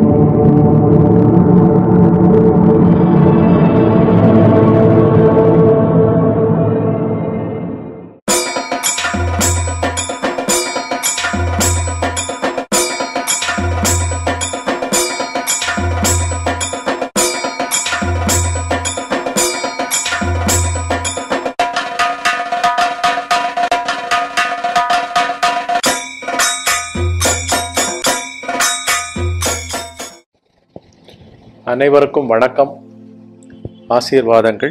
அனைவருக்கும் வணக்கம் ஆசீர்வாதங்கள்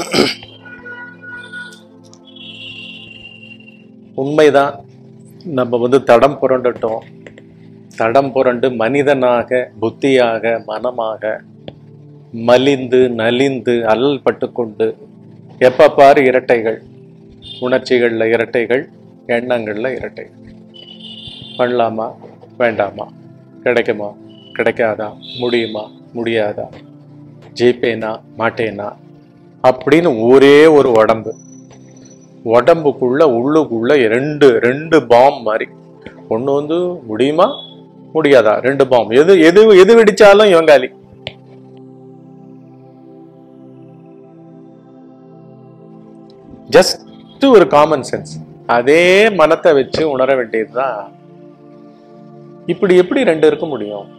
உண்மைதான் நம்ம வந்து தடம் புரண்டுட்டோம் தடம் புரண்டு மனிதனாக புத்தியாக மனமாக மலிந்து நலிந்து அல்லல் பட்டு கொண்டு எப்ப பாரு இரட்டைகள் உணர்ச்சிகள்ல இரட்டைகள் எண்ணங்கள்ல இரட்டைகள் பண்ணலாமா வேண்டாமா கிடைக்குமா கிடைக்காதா முடியுமா முடியாதா ஜெயிப்பேனா மாட்டேனா அப்படின்னு ஒரே ஒரு உடம்பு உடம்புக்குள்ள உள்ளுக்குள்ள ரெண்டு ரெண்டு பாம் மாதிரி ஒண்ணு வந்து முடியுமா முடியாதா ரெண்டு பாம் எது எது எது வெடிச்சாலும் இவங்காலி ஜஸ்ட் ஒரு காமன் சென்ஸ் அதே மனத்தை வச்சு உணர வேண்டியதுதான் இப்படி எப்படி ரெண்டு இருக்க முடியும்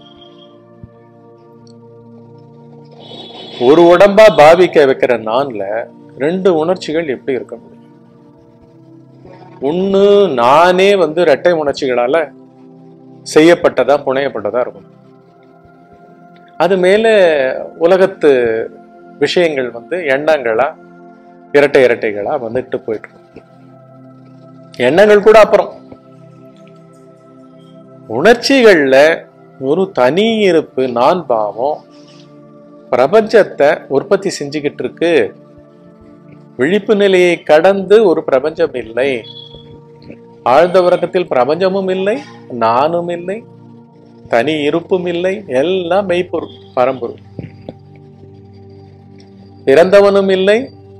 ஒரு உடம்பா பாவிக்க வைக்கிற நான்ல ரெண்டு உணர்ச்சிகள் எப்படி இருக்க முடியும் ஒண்ணு நானே வந்து இரட்டை உணர்ச்சிகளால செய்யப்பட்டதா புனையப்பட்டதா இருக்கும் அது மேல உலகத்து விஷயங்கள் வந்து எண்ணங்களா இரட்டை இரட்டைகளா வந்துட்டு போயிட்டு இருக்கும் எண்ணங்கள் கூட அப்புறம் உணர்ச்சிகள்ல ஒரு தனி இருப்பு நான் பாவம் பிரபஞ்சத்தை உற்பத்தி செஞ்சுக்கிட்டு இருக்கு விழிப்பு நிலையை கடந்து ஒரு பிரபஞ்சம் இல்லை ஆழ்ந்த உறக்கத்தில் பிரபஞ்சமும் இல்லை நானும் இல்லை தனி இருப்பும் இல்லை எல்லாம் மெய்ப்பொருள் பரம்பொருள் இறந்தவனும் இல்லை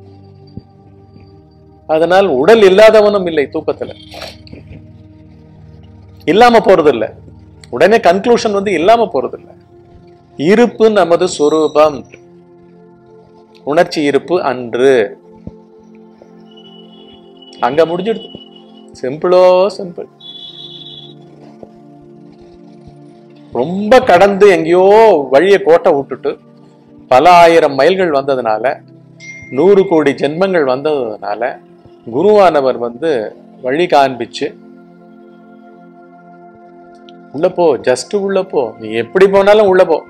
அதனால் உடல் இல்லாதவனும் இல்லை தூக்கத்துல இல்லாம போறது இல்ல உடனே கன்க்ளூஷன் வந்து இல்லாம போறது இல்ல இருப்பு நமது சொரூபம் உணர்ச்சி இருப்பு அன்று அங்க முடிஞ்சிடுது சிம்பிளோ சிம்பிள் ரொம்ப கடந்து எங்கேயோ வழியை கோட்டை விட்டுட்டு பல ஆயிரம் மைல்கள் வந்ததுனால நூறு கோடி ஜென்மங்கள் வந்ததுனால குருவானவர் வந்து வழி காண்பிச்சு உள்ள போ ஜஸ்ட் உள்ள போ நீ எப்படி போனாலும் உள்ள போ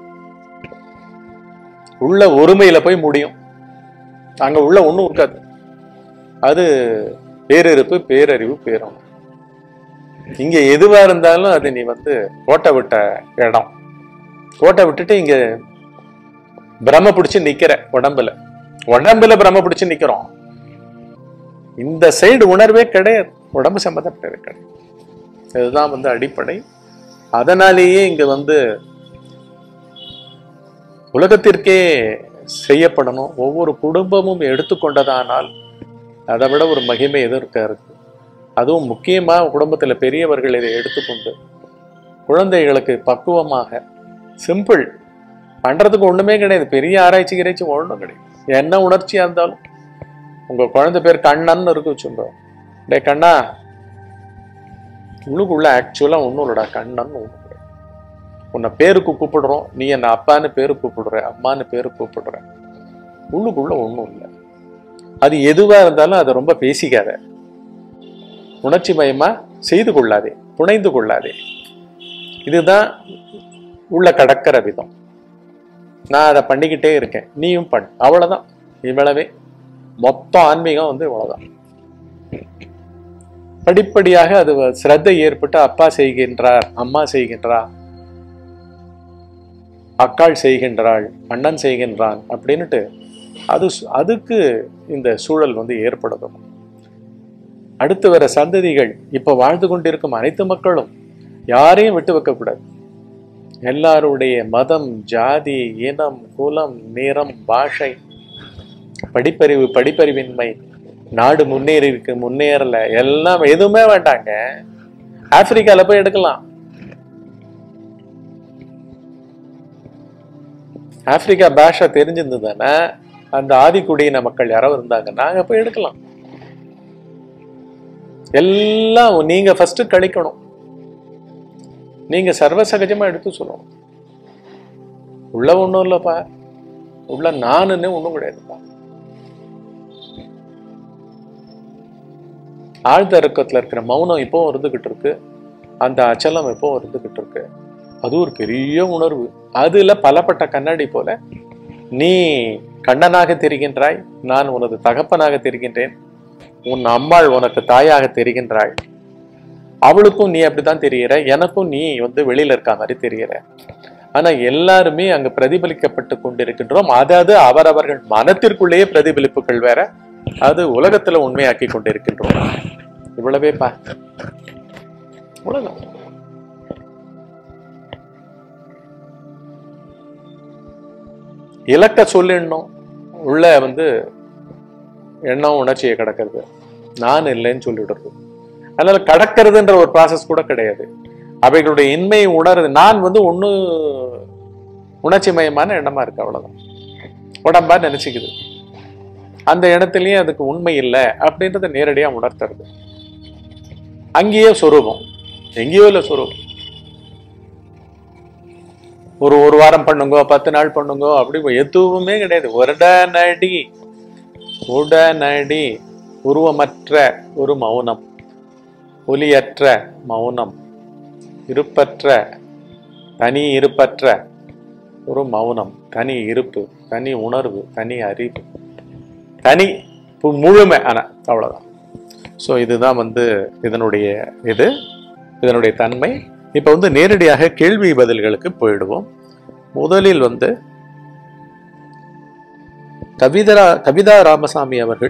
உள்ள ஒருமையில போய் முடியும் அங்க உள்ள ஒண்ணும் இருக்காது அது பேரிருப்பு பேரறிவு பேரம் இங்க எதுவா இருந்தாலும் அது நீ வந்து கோட்டை விட்ட இடம் கோட்டை விட்டுட்டு இங்க பிரம பிடிச்சு நிக்கிற உடம்புல உடம்புல பிரம பிடிச்சு நிக்கிறோம் இந்த சைடு உணர்வே கிடையாது உடம்பு சம்பந்தப்பட்டது கிடையாது இதுதான் வந்து அடிப்படை அதனாலேயே இங்க வந்து உலகத்திற்கே செய்யப்படணும் ஒவ்வொரு குடும்பமும் எடுத்துக்கொண்டதானால் அதை விட ஒரு மகிமை எதுவும் இருக்க இருக்கு அதுவும் முக்கியமா குடும்பத்துல பெரியவர்கள் இதை எடுத்துக்கொண்டு குழந்தைகளுக்கு பக்குவமாக சிம்பிள் பண்றதுக்கு ஒண்ணுமே கிடையாது பெரிய ஆராய்ச்சி கிராய்ச்சி ஒன்றும் கிடையாது என்ன உணர்ச்சியா இருந்தாலும் உங்க குழந்தை பேர் கண்ணன் இருக்கு வச்சுங்க டே கண்ணா உள்ளுக்குள்ள ஆக்சுவலா ஒன்றும் இல்லடா கண்ணன் ஒன்றும் கிடையாது உன்னை பேருக்கு கூப்பிடுறோம் நீ என்ன அப்பான்னு பேரு கூப்பிடுற அம்மான்னு பேரு கூப்பிடுற உள்ளுக்குள்ள ஒன்றும் இல்லை அது எதுவா இருந்தாலும் அதை ரொம்ப பேசிக்காத உணர்ச்சி மயமா செய்து கொள்ளாதே புனைந்து கொள்ளாதே இதுதான் உள்ள கடக்கிற விதம் நான் அதை பண்ணிக்கிட்டே இருக்கேன் நீயும் பண்ணு அவ்வளவுதான் இவ்வளவே மொத்தம் ஆன்மீகம் வந்து இவ்வளவுதான் படிப்படியாக அது சிரத்தை ஏற்பட்டு அப்பா செய்கின்றார் அம்மா செய்கின்றார் அக்காள் செய்கின்றாள் அண்ணன் செய்கின்றான் அப்படின்னுட்டு அது அதுக்கு இந்த சூழல் வந்து ஏற்படுத்தும் அடுத்து வர சந்ததிகள் இப்ப வாழ்ந்து கொண்டிருக்கும் அனைத்து மக்களும் யாரையும் விட்டு வைக்கக்கூடாது எல்லாருடைய மதம் ஜாதி இனம் குலம் நிறம் பாஷை படிப்பறிவு படிப்பறிவின்மை நாடு முன்னேறி இருக்கு முன்னேறல எல்லாம் எதுவுமே வேண்டாங்க ஆப்பிரிக்கால போய் எடுக்கலாம் ஆப்பிரிக்கா பாஷா தெரிஞ்சிருந்ததுன்னா அந்த ஆதிக்குடியின மக்கள் யாரோ இருந்தாங்கன்னா அங்க போய் எடுக்கலாம் எல்லாம் நீங்க ஃபர்ஸ்ட் கழிக்கணும் நீங்க சர்வசகஜமா எடுத்து சொல்லணும் உள்ள ஒண்ணும் இல்லப்பா உள்ள நானுன்னு ஒண்ணும் கிடையாதுப்பா ஆழ்ந்த இறக்கத்துல இருக்கிற மௌனம் இப்பவும் இருந்துகிட்டு இருக்கு அந்த அச்சலம் எப்பவும் இருந்துகிட்டு இருக்கு அது ஒரு பெரிய உணர்வு அதுல பலப்பட்ட கண்ணாடி போல நீ கண்ணனாக தெரிகின்றாய் நான் உனது தகப்பனாக தெரிகின்றேன் உன் அம்மாள் உனக்கு தாயாக தெரிகின்றாள் அவளுக்கும் நீ அப்படித்தான் தெரிகிற எனக்கும் நீ வந்து வெளியில இருக்க மாதிரி தெரிகிற ஆனா எல்லாருமே அங்க பிரதிபலிக்கப்பட்டு கொண்டிருக்கின்றோம் அதாவது அவரவர்கள் மனத்திற்குள்ளேயே பிரதிபலிப்புகள் வேற அது உலகத்துல உண்மையாக்கி கொண்டிருக்கின்றோம் இவ்வளவே பா உலகம் இலக்க சொல்லிடணும் உள்ள வந்து எண்ணம் உணர்ச்சியை கடக்கிறது நான் இல்லைன்னு சொல்லிடுறது அதனால கடக்கிறதுன்ற ஒரு ப்ராசஸ் கூட கிடையாது அவைகளுடைய இன்மையை உணருது நான் வந்து ஒண்ணு உணர்ச்சி மயமான எண்ணமா இருக்கு அவ்வளவுதான் உடம்பா நினைச்சுக்குது அந்த இடத்துலயும் அதுக்கு உண்மை இல்லை அப்படின்றத நேரடியா உணர்த்துறது அங்கேயே சொரூபம் எங்கேயோ இல்லை சொரூபம் ஒரு ஒரு வாரம் பண்ணுங்க பத்து நாள் பண்ணுங்க அப்படி எதுவுமே கிடையாது உடனடி உடனடி உருவமற்ற ஒரு மௌனம் ஒலியற்ற மௌனம் இருப்பற்ற தனி இருப்பற்ற ஒரு மௌனம் தனி இருப்பு தனி உணர்வு தனி அறிவு தனி பு- முழுமை ஆனா அவ்வளவுதான் ஸோ இதுதான் வந்து இதனுடைய இது இதனுடைய தன்மை இப்போ வந்து நேரடியாக கேள்வி பதில்களுக்கு போயிடுவோம் முதலில் வந்து கவிதரா கவிதா ராமசாமி அவர்கள்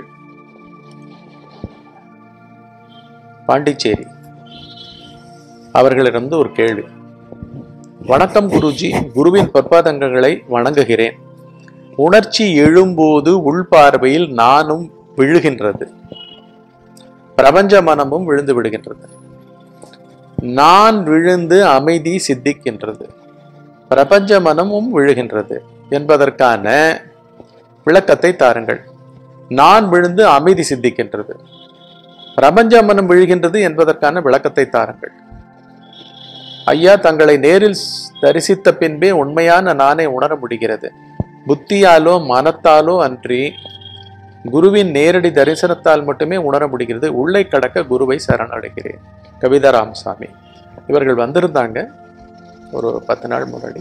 பாண்டிச்சேரி அவர்களிடம் ஒரு கேள்வி வணக்கம் குருஜி குருவின் பொற்பாதங்களை வணங்குகிறேன் உணர்ச்சி எழும்போது உள்பார்வையில் நானும் விழுகின்றது பிரபஞ்ச மனமும் விழுந்து விடுகின்றது நான் விழுந்து அமைதி சித்திக்கின்றது பிரபஞ்ச மனமும் விழுகின்றது என்பதற்கான விளக்கத்தை தாருங்கள் நான் விழுந்து அமைதி சித்திக்கின்றது பிரபஞ்ச மனம் விழுகின்றது என்பதற்கான விளக்கத்தை தாருங்கள் ஐயா தங்களை நேரில் தரிசித்த பின்பே உண்மையான நானே உணர முடிகிறது புத்தியாலோ மனத்தாலோ அன்றி குருவின் நேரடி தரிசனத்தால் மட்டுமே உணர முடிகிறது உள்ளே கடக்க குருவை சரணடைகிறேன் கவிதா ராமசாமி இவர்கள் வந்திருந்தாங்க ஒரு பத்து நாள் முன்னாடி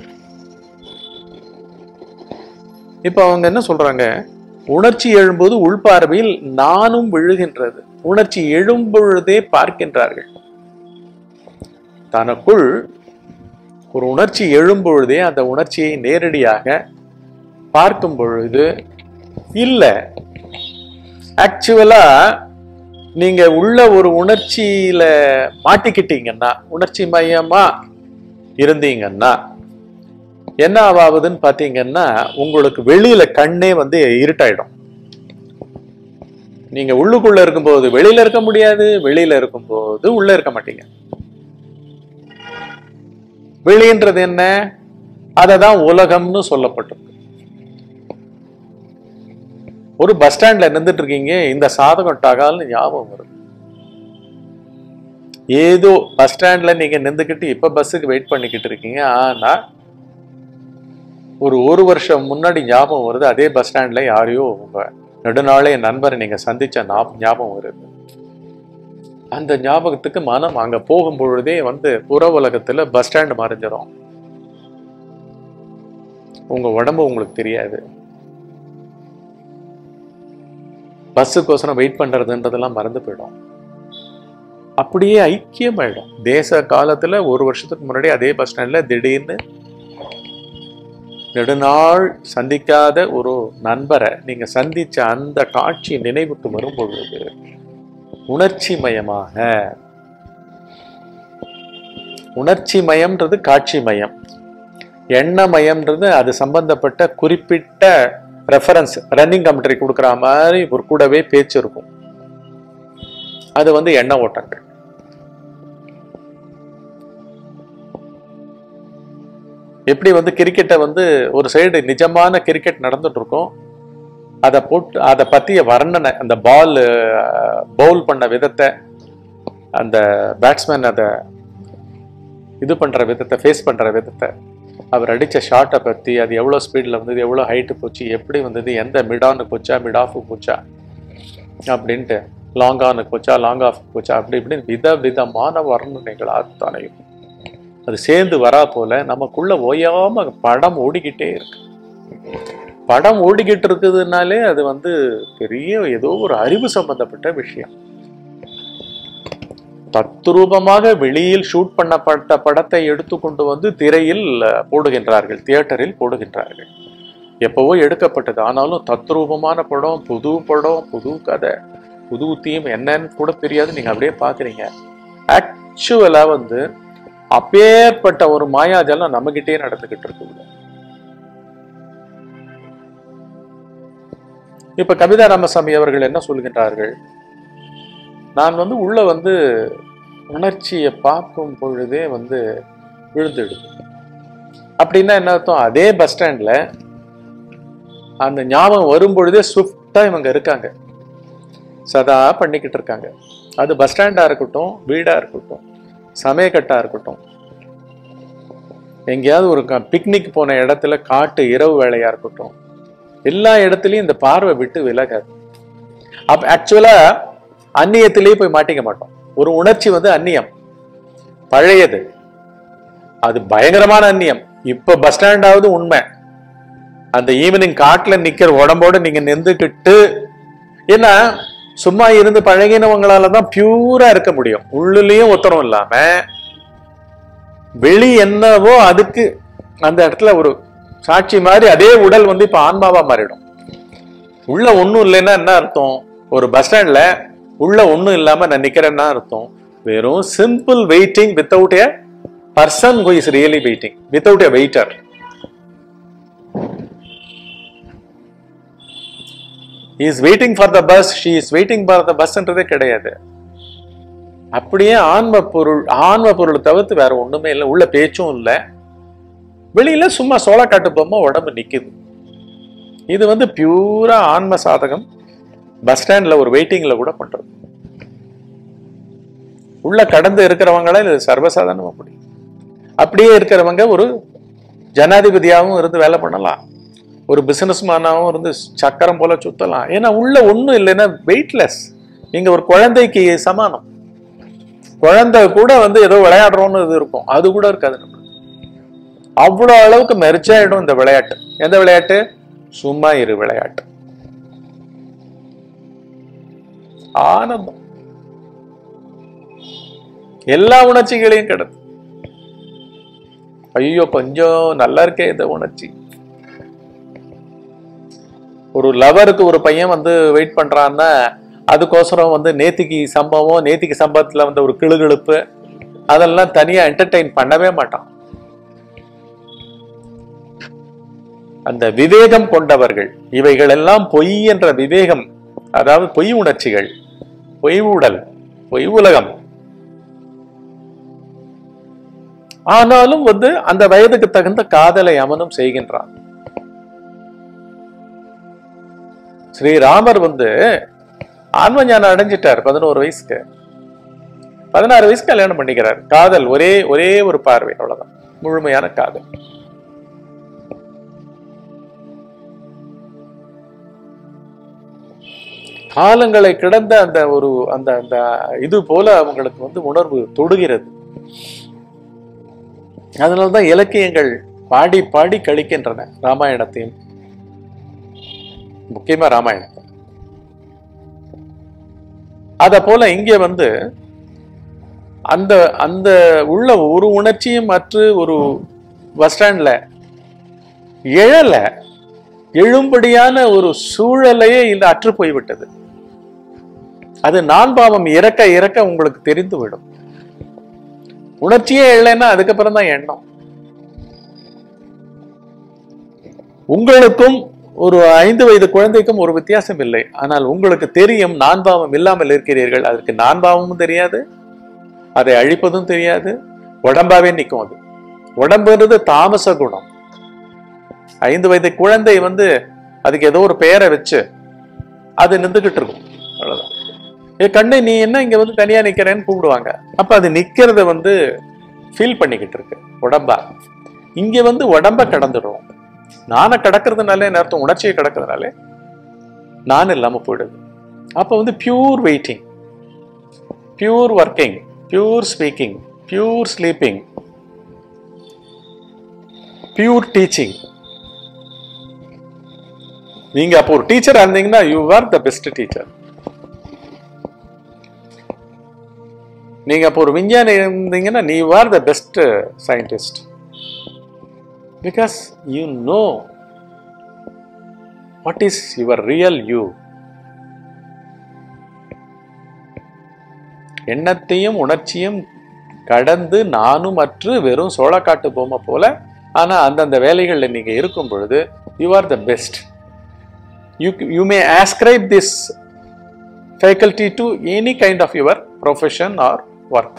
இப்போ அவங்க என்ன சொல்றாங்க உணர்ச்சி எழும்போது உள்பார்வையில் நானும் விழுகின்றது உணர்ச்சி எழும்பொழுதே பார்க்கின்றார்கள் தனக்குள் ஒரு உணர்ச்சி எழும்பொழுதே அந்த உணர்ச்சியை நேரடியாக பார்க்கும் பொழுது இல்ல ஆக்சுவலா நீங்க உள்ள ஒரு உணர்ச்சியில மாட்டிக்கிட்டீங்கன்னா உணர்ச்சி மையமா இருந்தீங்கன்னா என்ன ஆவாகுதுன்னு பாத்தீங்கன்னா உங்களுக்கு வெளியில கண்ணே வந்து இருட்டாயிடும் நீங்க உள்ளுக்குள்ள இருக்கும்போது வெளியில இருக்க முடியாது வெளியில இருக்கும்போது உள்ள இருக்க மாட்டீங்க வெளின்றது என்ன அததான் உலகம்னு சொல்லப்பட்டிருக்கு ஒரு பஸ் ஸ்டாண்ட்ல நின்றுட்டு இருக்கீங்க இந்த சாதகம் டகால்னு ஞாபகம் வருது ஏதோ பஸ் ஸ்டாண்ட்ல நீங்க நின்றுக்கிட்டு இப்ப பஸ்ஸுக்கு வெயிட் பண்ணிக்கிட்டு இருக்கீங்க ஆனா ஒரு ஒரு வருஷம் முன்னாடி ஞாபகம் வருது அதே பஸ் ஸ்டாண்ட்ல யாரையோ உங்க நெடுநாளைய நண்பரை நீங்க சந்திச்ச ஞாப- ஞாபகம் வருது அந்த ஞாபகத்துக்கு மனம் அங்க போகும் பொழுதே வந்து புற உலகத்துல பஸ் ஸ்டாண்ட் மறைஞ்சிரும் உங்க உடம்பு உங்களுக்கு தெரியாது பஸ்ஸுக்கோசரம் வெயிட் பண்றதுன்றதெல்லாம் மறந்து போயிடும் அப்படியே ஐக்கியமாயிடும் தேச காலத்துல ஒரு வருஷத்துக்கு முன்னாடி அதே பஸ் ஸ்டாண்ட்ல திடீர்னு நெடுநாள் சந்திக்காத ஒரு நண்பரை நீங்க சந்திச்ச அந்த காட்சி நினைவுக்கு வரும் பொழுது உணர்ச்சி மயமாக உணர்ச்சி மயம்ன்றது காட்சி மயம் எண்ணமயம்ன்றது அது சம்பந்தப்பட்ட குறிப்பிட்ட ரெஃபரன்ஸ் ரன்னிங் கமெண்ட்ரி கொடுக்குற மாதிரி ஒரு கூடவே பேச்சு இருக்கும் அது வந்து எண்ண ஓட்டங்கள் எப்படி வந்து கிரிக்கெட்டை வந்து ஒரு சைடு நிஜமான கிரிக்கெட் நடந்துட்டு இருக்கும் அதை போட்டு அதை பத்திய வர்ணனை அந்த பால் பவுல் பண்ண விதத்தை அந்த பேட்ஸ்மேன் அதை இது பண்ற விதத்தை ஃபேஸ் பண்ற விதத்தை அவர் அடிச்ச ஷாட்டை பத்தி அது எவ்வளோ ஸ்பீட்ல வந்தது எவ்வளோ ஹைட்டு போச்சு எப்படி வந்தது எந்த மிடானுக்கு போச்சா மிட் ஆஃபு போச்சா அப்படின்ட்டு லாங் ஆனுக்கு போச்சா லாங் ஆஃப் போச்சா அப்படி இப்படின்னு வித விதமான வர்ணனைகள் அத்தனையும் அது சேர்ந்து வரா போல நமக்குள்ள ஓயாம படம் ஓடிக்கிட்டே இருக்கு படம் ஓடிக்கிட்டு இருக்குதுனாலே அது வந்து பெரிய ஏதோ ஒரு அறிவு சம்பந்தப்பட்ட விஷயம் தத்ரூபமாக வெளியில் ஷூட் பண்ணப்பட்ட படத்தை எடுத்துக்கொண்டு வந்து திரையில் அஹ், போடுகின்றார்கள் தியேட்டரில் போடுகின்றார்கள் எப்பவோ எடுக்கப்பட்டது ஆனாலும் தத்ரூபமான படம் புது படம் புது கதை புது தீம் என்னன்னு கூட தெரியாது நீங்க அப்படியே பாக்குறீங்க ஆக்சுவலா வந்து அப்பேற்பட்ட ஒரு மாயாஜலம் நம்மகிட்டே நடந்துகிட்டு இருக்குது இப்ப கவிதா ராமசாமி அவர்கள் என்ன சொல்கின்றார்கள் நான் வந்து உள்ள வந்து உணர்ச்சியை பார்க்கும் பொழுதே வந்து விழுந்துடுது அப்படின்னா என்ன அர்த்தம் அதே பஸ் ஸ்டாண்ட்ல அந்த ஞாபகம் வரும் பொழுதே ஸ்விஃப்டா இவங்க இருக்காங்க சதா பண்ணிக்கிட்டு இருக்காங்க அது பஸ் ஸ்டாண்டா இருக்கட்டும் வீடா இருக்கட்டும் சமயக்கட்டா இருக்கட்டும் எங்கேயாவது ஒரு பிக்னிக் போன இடத்துல காட்டு இரவு வேலையா இருக்கட்டும் எல்லா இடத்துலயும் இந்த பார்வை விட்டு விலகாது அப்ப ஆக்சுவலா அந்நியத்திலேயே போய் மாட்டிக்க மாட்டோம் ஒரு உணர்ச்சி வந்து அந்நியம் பழையது அது பயங்கரமான அந்நியம் இப்ப பஸ் ஸ்டாண்டாவது உண்மை அந்த ஈவினிங் காட்டுல நிக்கிற உடம்போட நீங்க நின்றுக்கிட்டு ஏன்னா சும்மா இருந்து பழகினவங்களால தான் பியூரா இருக்க முடியும் உள்ளுலயும் உத்தரம் இல்லாம வெளி என்னவோ அதுக்கு அந்த இடத்துல ஒரு சாட்சி மாதிரி அதே உடல் வந்து இப்ப ஆன்மாவா மாறிடும் உள்ள ஒண்ணும் இல்லைன்னா என்ன அர்த்தம் ஒரு பஸ் ஸ்டாண்ட்ல உள்ள ஒண்ணும் இல்லாம நான் நிக்கிறேன்னா அர்த்தம் வெறும் simple waiting without a person who is really waiting without a waiter is waiting for the bus she is waiting for the பஸ்ன்றதே கிடையாது அப்படியே ஆன்ம பொருள் ஆன்ம பொருள் தவிர்த்து வேற ஒண்ணுமே இல்லை உள்ள பேச்சும் இல்லை வெளியில சும்மா சோளக்காட்டு பொம்மை உடம்பு நிக்குது இது வந்து பியூரா ஆன்ம சாதகம் பஸ் ஸ்டாண்ட்ல ஒரு வெயிட்டிங்ல கூட பண்றது உள்ள கடந்து இருக்கிறவங்கள இது சர்வசாதாரணமா முடியும் அப்படியே இருக்கிறவங்க ஒரு ஜனாதிபதியாகவும் இருந்து வேலை பண்ணலாம் ஒரு பிசினஸ் மேனாகவும் இருந்து சக்கரம் போல சுத்தலாம் ஏன்னா உள்ள ஒண்ணும் இல்லைன்னா வெயிட்லெஸ் நீங்க ஒரு குழந்தைக்கு சமானம் குழந்தை கூட வந்து ஏதோ விளையாடுறோம்னு இது இருக்கும் அது கூட இருக்காது நம்ம அவ்வளவு அளவுக்கு மெர்ஜாயிடும் இந்த விளையாட்டு எந்த விளையாட்டு சும்மா இரு விளையாட்டு ஆனந்தம் எல்லா உணர்ச்சிகளையும் கிடது ஐயோ கொஞ்சம் நல்லா இருக்கே இந்த உணர்ச்சி ஒரு லவருக்கு ஒரு பையன் வந்து வெயிட் பண்றான்னா அதுக்கோசரம் வந்து நேத்திக்கு சம்பவம் நேத்திக்கு சம்பவத்துல வந்து ஒரு கிளுகிழுப்பு அதெல்லாம் தனியா என்டர்டெயின் பண்ணவே மாட்டான் அந்த விவேகம் கொண்டவர்கள் இவைகள் எல்லாம் பொய் என்ற விவேகம் அதாவது பொய் உணர்ச்சிகள் பொய் உடல் பொய் உலகம் ஆனாலும் வந்து அந்த வயதுக்கு தகுந்த காதலை அவனும் செய்கின்றான் ஸ்ரீராமர் வந்து ஆன்ம ஞானம் அடைஞ்சிட்டார் பதினோரு வயசுக்கு பதினாறு வயசுக்கு கல்யாணம் பண்ணிக்கிறார் காதல் ஒரே ஒரே ஒரு பார்வை அவ்வளவுதான் முழுமையான காதல் காலங்களை கிடந்த அந்த ஒரு அந்த அந்த இது போல அவங்களுக்கு வந்து உணர்வு தொடுகிறது அதனால்தான் இலக்கியங்கள் பாடி பாடி கழிக்கின்றன ராமாயணத்தையும் முக்கியமா ராமாயணத்தை அத போல இங்க வந்து அந்த அந்த உள்ள ஒரு உணர்ச்சியும் மற்ற ஒரு பஸ் ஸ்டாண்ட்ல எழல எழும்படியான ஒரு சூழலையே இந்த அற்று போய்விட்டது அது நான் பாவம் இறக்க இறக்க உங்களுக்கு தெரிந்து விடும் உணர்ச்சியே இல்லைன்னா அதுக்கப்புறம் தான் எண்ணம் உங்களுக்கும் ஒரு ஐந்து வயது குழந்தைக்கும் ஒரு வித்தியாசம் இல்லை ஆனால் உங்களுக்கு தெரியும் நான் பாவம் இல்லாமல் இருக்கிறீர்கள் அதற்கு நான் பாவமும் தெரியாது அதை அழிப்பதும் தெரியாது உடம்பாவே நிற்கும் அது உடம்புன்றது தாமச குணம் ஐந்து வயது குழந்தை வந்து அதுக்கு ஏதோ ஒரு பெயரை வச்சு அது நின்றுகிட்டு இருக்கும் அவ்வளவுதான் ஏ கண்ணு நீ என்ன இங்க வந்து தனியா நிக்கிறேன்னு கூப்பிடுவாங்க அப்ப அது நிக்கிறத வந்து ஃபீல் பண்ணிக்கிட்டு இருக்கு உடம்பா இங்க வந்து உடம்ப கடந்துடும் நானை கடக்கிறதுனாலே என்ன அர்த்தம் உணர்ச்சியை கடக்கிறதுனாலே நான் இல்லாம போயிடுது அப்ப வந்து pure waiting pure working pure speaking pure sleeping pure teaching நீங்க அப்போ ஒரு டீச்சரா இருந்தீங்கன்னா you are the best teacher நீங்க அப்போ ஒரு விஞ்ஞானி இருந்தீங்கன்னா நீ are the best scientist because you know what is your real you எண்ணத்தையும் உணர்ச்சியும் கடந்து நானும் அற்று வெறும் சோளக்காட்டு பொம்மை போல ஆனா அந்தந்த வேலைகள்ல நீங்க இருக்கும் பொழுது you are the best you you may ascribe this faculty to any kind of your profession or work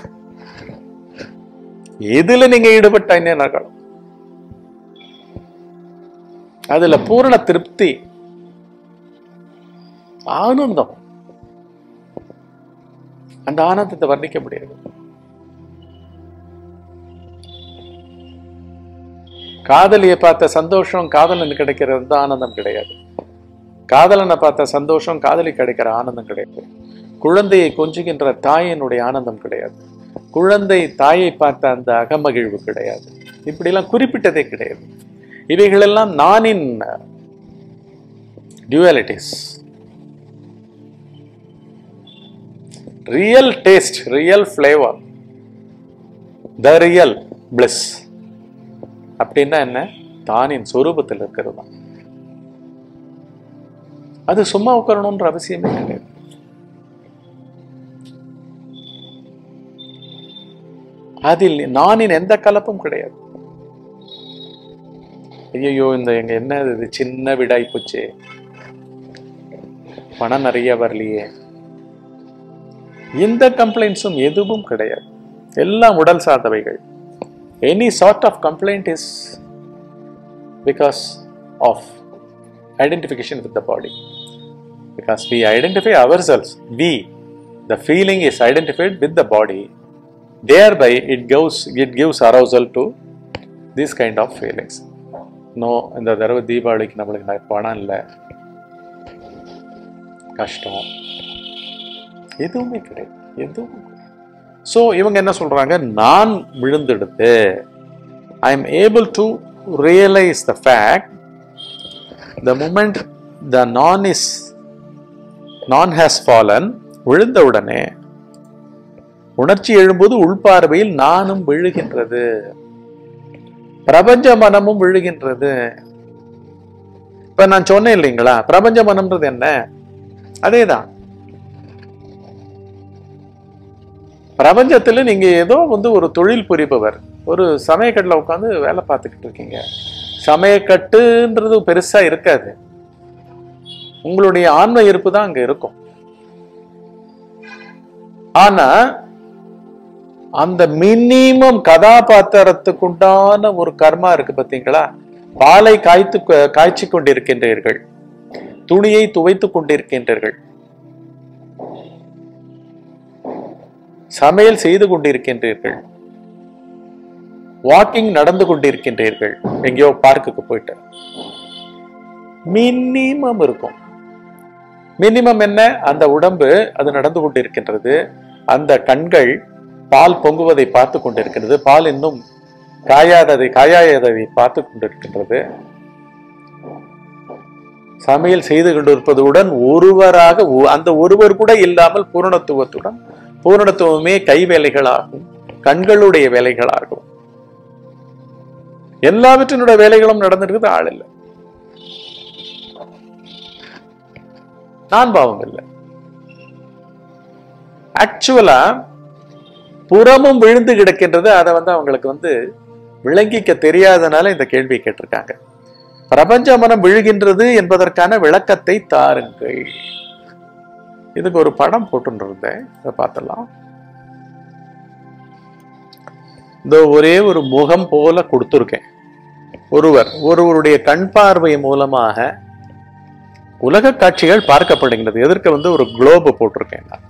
எதுல நீங்க ஈடுபட்ட என்ன அதுல பூரண திருப்தி ஆனந்தம் அந்த ஆனந்தத்தை வர்ணிக்க முடியாது காதலியை பார்த்த சந்தோஷம் காதலனுக்கு கிடைக்கிற எந்த ஆனந்தம் கிடையாது காதலனை பார்த்த சந்தோஷம் காதலி கிடைக்கிற ஆனந்தம் கிடையாது குழந்தையை கொஞ்சுகின்ற தாயினுடைய ஆனந்தம் கிடையாது குழந்தை தாயை பார்த்த அந்த அகமகிழ்வு கிடையாது இப்படிலாம் குறிப்பிட்டதே கிடையாது இவைகளெல்லாம் நானின் dualities real taste real flavour the real bliss அப்படின்னா என்ன தானின் சொரூபத்தில் இருக்கிறது தான் அது சும்மா உட்காரணுன்ற அவசியமே கிடையாது அதில் நானின் எந்த கலப்பும் கிடையாது ஐயோ இந்த எங்க என்ன இது சின்ன விடாய் போச்சே பணம் நிறைய வரலையே எந்த கம்ப்ளைண்ட்ஸும் எதுவும் கிடையாது எல்லாம் உடல் சார்ந்தவைகள் any sort of complaint is because of identification with the body because we identify ourselves we the feeling is identified with the body thereby it gives it gives arousal to this kind of feelings no இந்த தடவை தீபாவளிக்கு நம்மளுக்கு நான் பணம் இல்லை கஷ்டம் எதுவுமே கிடையாது எதுவும் ஸோ இவங்க என்ன சொல்றாங்க நான் விழுந்தெடுத்து I am able to realise the fact the moment the non is non has fallen விழுந்த உடனே உணர்ச்சி எழும்போது உள்பார்வையில் நானும் விழுகின்றது பிரபஞ்ச மனமும் விழுகின்றது இப்ப நான் சொன்னேன் இல்லைங்களா பிரபஞ்ச மனம்ன்றது என்ன அதேதான் பிரபஞ்சத்துல நீங்க ஏதோ வந்து ஒரு தொழில் புரிபவர் ஒரு சமயக்கட்டில் உட்காந்து வேலை பார்த்துக்கிட்டு இருக்கீங்க சமயக்கட்டுன்றது பெருசா இருக்காது உங்களுடைய ஆன்ம இருப்பு தான் அங்க இருக்கும் ஆனா அந்த மினிமம் கதாபாத்திரத்துக்குண்டான ஒரு கர்மா இருக்கு பாத்தீங்களா பாலை காய்த்து காய்ச்சி கொண்டிருக்கின்றீர்கள் துணியை துவைத்துக் கொண்டிருக்கின்றீர்கள் சமையல் செய்து கொண்டிருக்கின்றீர்கள் வாக்கிங் நடந்து கொண்டிருக்கின்றீர்கள் எங்கேயோ பார்க்குக்கு போயிட்டு மினிமம் இருக்கும் மினிமம் என்ன அந்த உடம்பு அது நடந்து கொண்டிருக்கின்றது அந்த கண்கள் பால் பொங்குவதை பார்த்து கொண்டிருக்கின்றது பால் இன்னும் காயாததை காயாததை பார்த்து கொண்டிருக்கின்றது சமையல் செய்து கொண்டிருப்பதுடன் ஒருவராக ஒ- அந்த ஒருவர் கூட இல்லாமல் பூரணத்துவத்துடன் பூரணத்துவமே கை வேலைகளாகும் கண்களுடைய வேலைகளாகும் எல்லாவற்றினுடைய வேலைகளும் நடந்திருக்குது ஆள் இல்லை நான் பாவம் இல்லை ஆக்சுவலா புறமும் விழுந்து கிடக்கின்றது அதை வந்து அவங்களுக்கு வந்து விளங்கிக்க தெரியாதனால இந்த கேள்வி கேட்டிருக்காங்க பிரபஞ்ச மனம் விழுகின்றது என்பதற்கான விளக்கத்தை தாருங்கள் இதுக்கு ஒரு படம் போட்டுருந்தேன் இதை பார்த்தலாம் இந்த ஒரே ஒரு முகம் போல கொடுத்துருக்கேன் ஒருவர் ஒருவருடைய கண் பார்வை மூலமாக உலக காட்சிகள் பார்க்கப்படுகின்றது எதற்கு வந்து ஒரு குளோபு போட்டிருக்கேன் நான்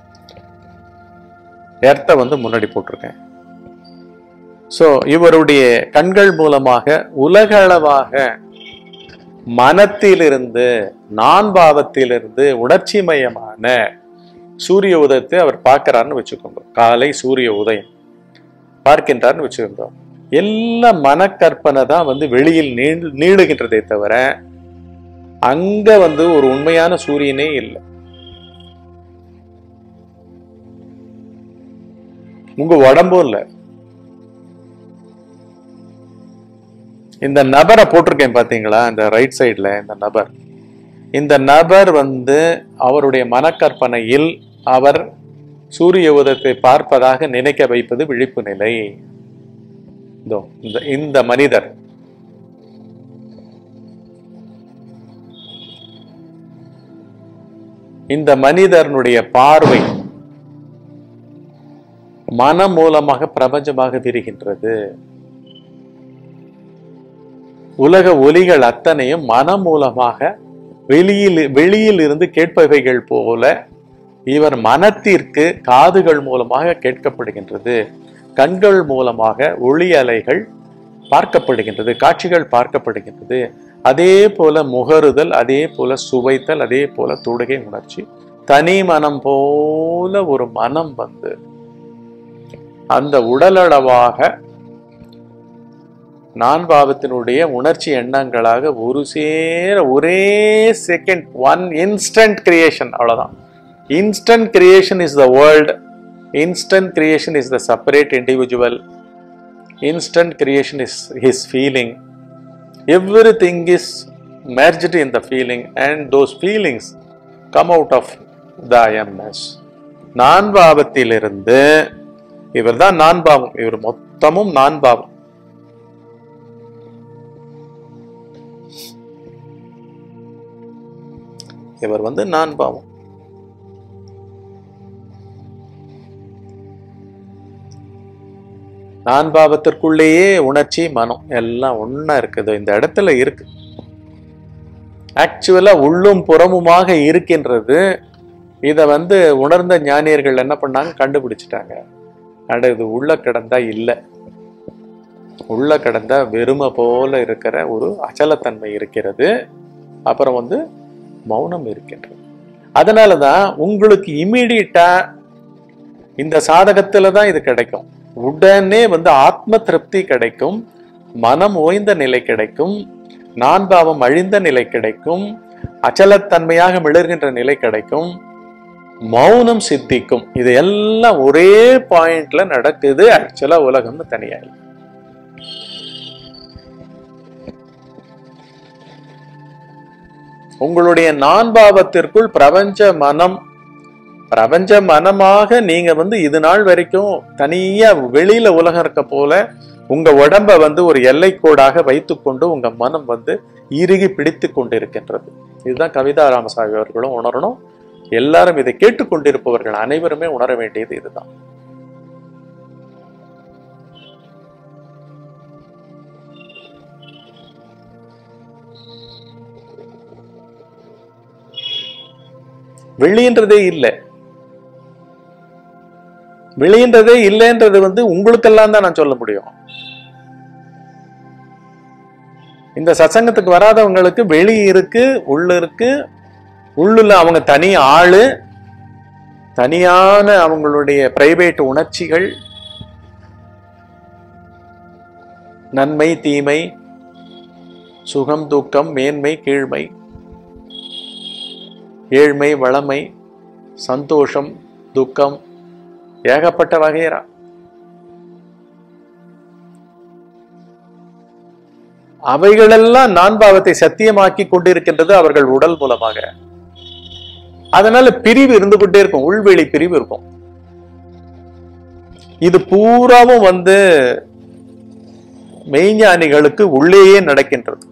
எர்த்தை வந்து முன்னாடி போட்டிருக்கேன் சோ இவருடைய கண்கள் மூலமாக உலக அளவாக மனத்திலிருந்து நான் பாவத்திலிருந்து உணர்ச்சி மயமான சூரிய உதயத்தை அவர் பார்க்கிறார்னு வச்சுக்கோங்க காலை சூரிய உதயம் பார்க்கின்றார்னு வச்சுக்கோங்க எல்லா மனக்கற்பனை தான் வந்து வெளியில் நீள் நீளுகின்றதே தவிர அங்க வந்து ஒரு உண்மையான சூரியனே இல்லை உங்க உடம்பும் இல்லை இந்த நபரை போட்டிருக்கேன் பாத்தீங்களா இந்த ரைட் சைடுல இந்த நபர் இந்த நபர் வந்து அவருடைய மனக்கற்பனையில் அவர் சூரிய உதயத்தை பார்ப்பதாக நினைக்க வைப்பது விழிப்பு நிலை இதோ இந்த இந்த மனிதர் இந்த மனிதனுடைய பார்வை மனம் மூலமாக பிரபஞ்சமாக விரிகின்றது உலக ஒலிகள் அத்தனையும் மனம் மூலமாக வெளியில் வெளியில் இருந்து கேட்பவைகள் போல இவர் மனத்திற்கு காதுகள் மூலமாக கேட்கப்படுகின்றது கண்கள் மூலமாக ஒளி அலைகள் பார்க்கப்படுகின்றது காட்சிகள் பார்க்கப்படுகின்றது அதே போல முகருதல் அதே போல சுவைத்தல் அதே போல தொடுகை உணர்ச்சி தனி மனம் போல ஒரு மனம் வந்து அந்த உடலளவாக நான் பாவத்தினுடைய உணர்ச்சி எண்ணங்களாக ஒரு சேர ஒரே செகண்ட் ஒன் இன்ஸ்டன்ட் கிரியேஷன் அவ்வளவுதான் instant creation is the world instant creation is the separate individual instant creation is his feeling everything is merged in the feeling and those feelings come out of the IMS. நான் பாவத்திலிருந்து இவர் தான் நான் பாவம் இவர் மொத்தமும் நான் பாவம் இவர் வந்து நான் பாவம் நான் பாவத்திற்குள்ளேயே உணர்ச்சி மனம் எல்லாம் ஒண்ணா இருக்குது இந்த இடத்துல இருக்கு ஆக்சுவலா உள்ளும் புறமுமாக இருக்கின்றது இத வந்து உணர்ந்த ஞானியர்கள் என்ன பண்ணாங்க கண்டுபிடிச்சிட்டாங்க அட இது உள்ள கிடந்தா இல்ல உள்ள கிடந்தா வெறுமை போல இருக்கிற ஒரு அச்சலத்தன்மை இருக்கிறது அப்புறம் வந்து மௌனம் இருக்கின்றது அதனாலதான் உங்களுக்கு இமீடியட்டா இந்த சாதகத்துல தான் இது கிடைக்கும் உடனே வந்து ஆத்ம திருப்தி கிடைக்கும் மனம் ஓய்ந்த நிலை கிடைக்கும் நான் பாவம் அழிந்த நிலை கிடைக்கும் அச்சலத்தன்மையாக மிளர்கின்ற நிலை கிடைக்கும் மௌனம் சித்திக்கும் இது எல்லாம் ஒரே பாயிண்ட்ல நடக்குது ஆக்சுவலா உலகம்னு தனியா இல்லை. உங்களுடைய நான் பாவத்திற்குள் பிரபஞ்ச மனம் பிரபஞ்ச மனமாக நீங்க வந்து இது நாள் வரைக்கும் தனியா வெளியில உலகம் இருக்க போல உங்க உடம்ப வந்து ஒரு எல்லைக்கோடாக வைத்துக்கொண்டு உங்க மனம் வந்து இறுகி பிடித்து கொண்டிருக்கின்றது இதுதான் கவிதா ராமசாமி அவர்களும் உணரணும் எல்லாரும் இதை கேட்டுக்கொண்டிருப்பவர்கள் அனைவருமே உணர வேண்டியது இதுதான் வெளின்றதே இல்லை வெளின்றதே இல்லைன்றது வந்து உங்களுக்கெல்லாம் தான் நான் சொல்ல முடியும் இந்த சத்சங்கத்துக்கு வராதவங்களுக்கு வெளி இருக்கு உள்ள இருக்கு உள்ளுல அவங்க தனி ஆளு தனியான அவங்களுடைய பிரைவேட் உணர்ச்சிகள் நன்மை தீமை சுகம் துக்கம் மேன்மை கீழ்மை ஏழ்மை வளமை சந்தோஷம் துக்கம் ஏகப்பட்ட வகையரா அவைகளெல்லாம் நான் பாவத்தை சத்தியமாக்கி கொண்டிருக்கின்றது அவர்கள் உடல் மூலமாக அதனால பிரிவு இருந்து கொண்டே இருக்கும் உள்வெளி பிரிவு இருக்கும் இது பூராவும் வந்து மெய்ஞானிகளுக்கு உள்ளேயே நடக்கின்றது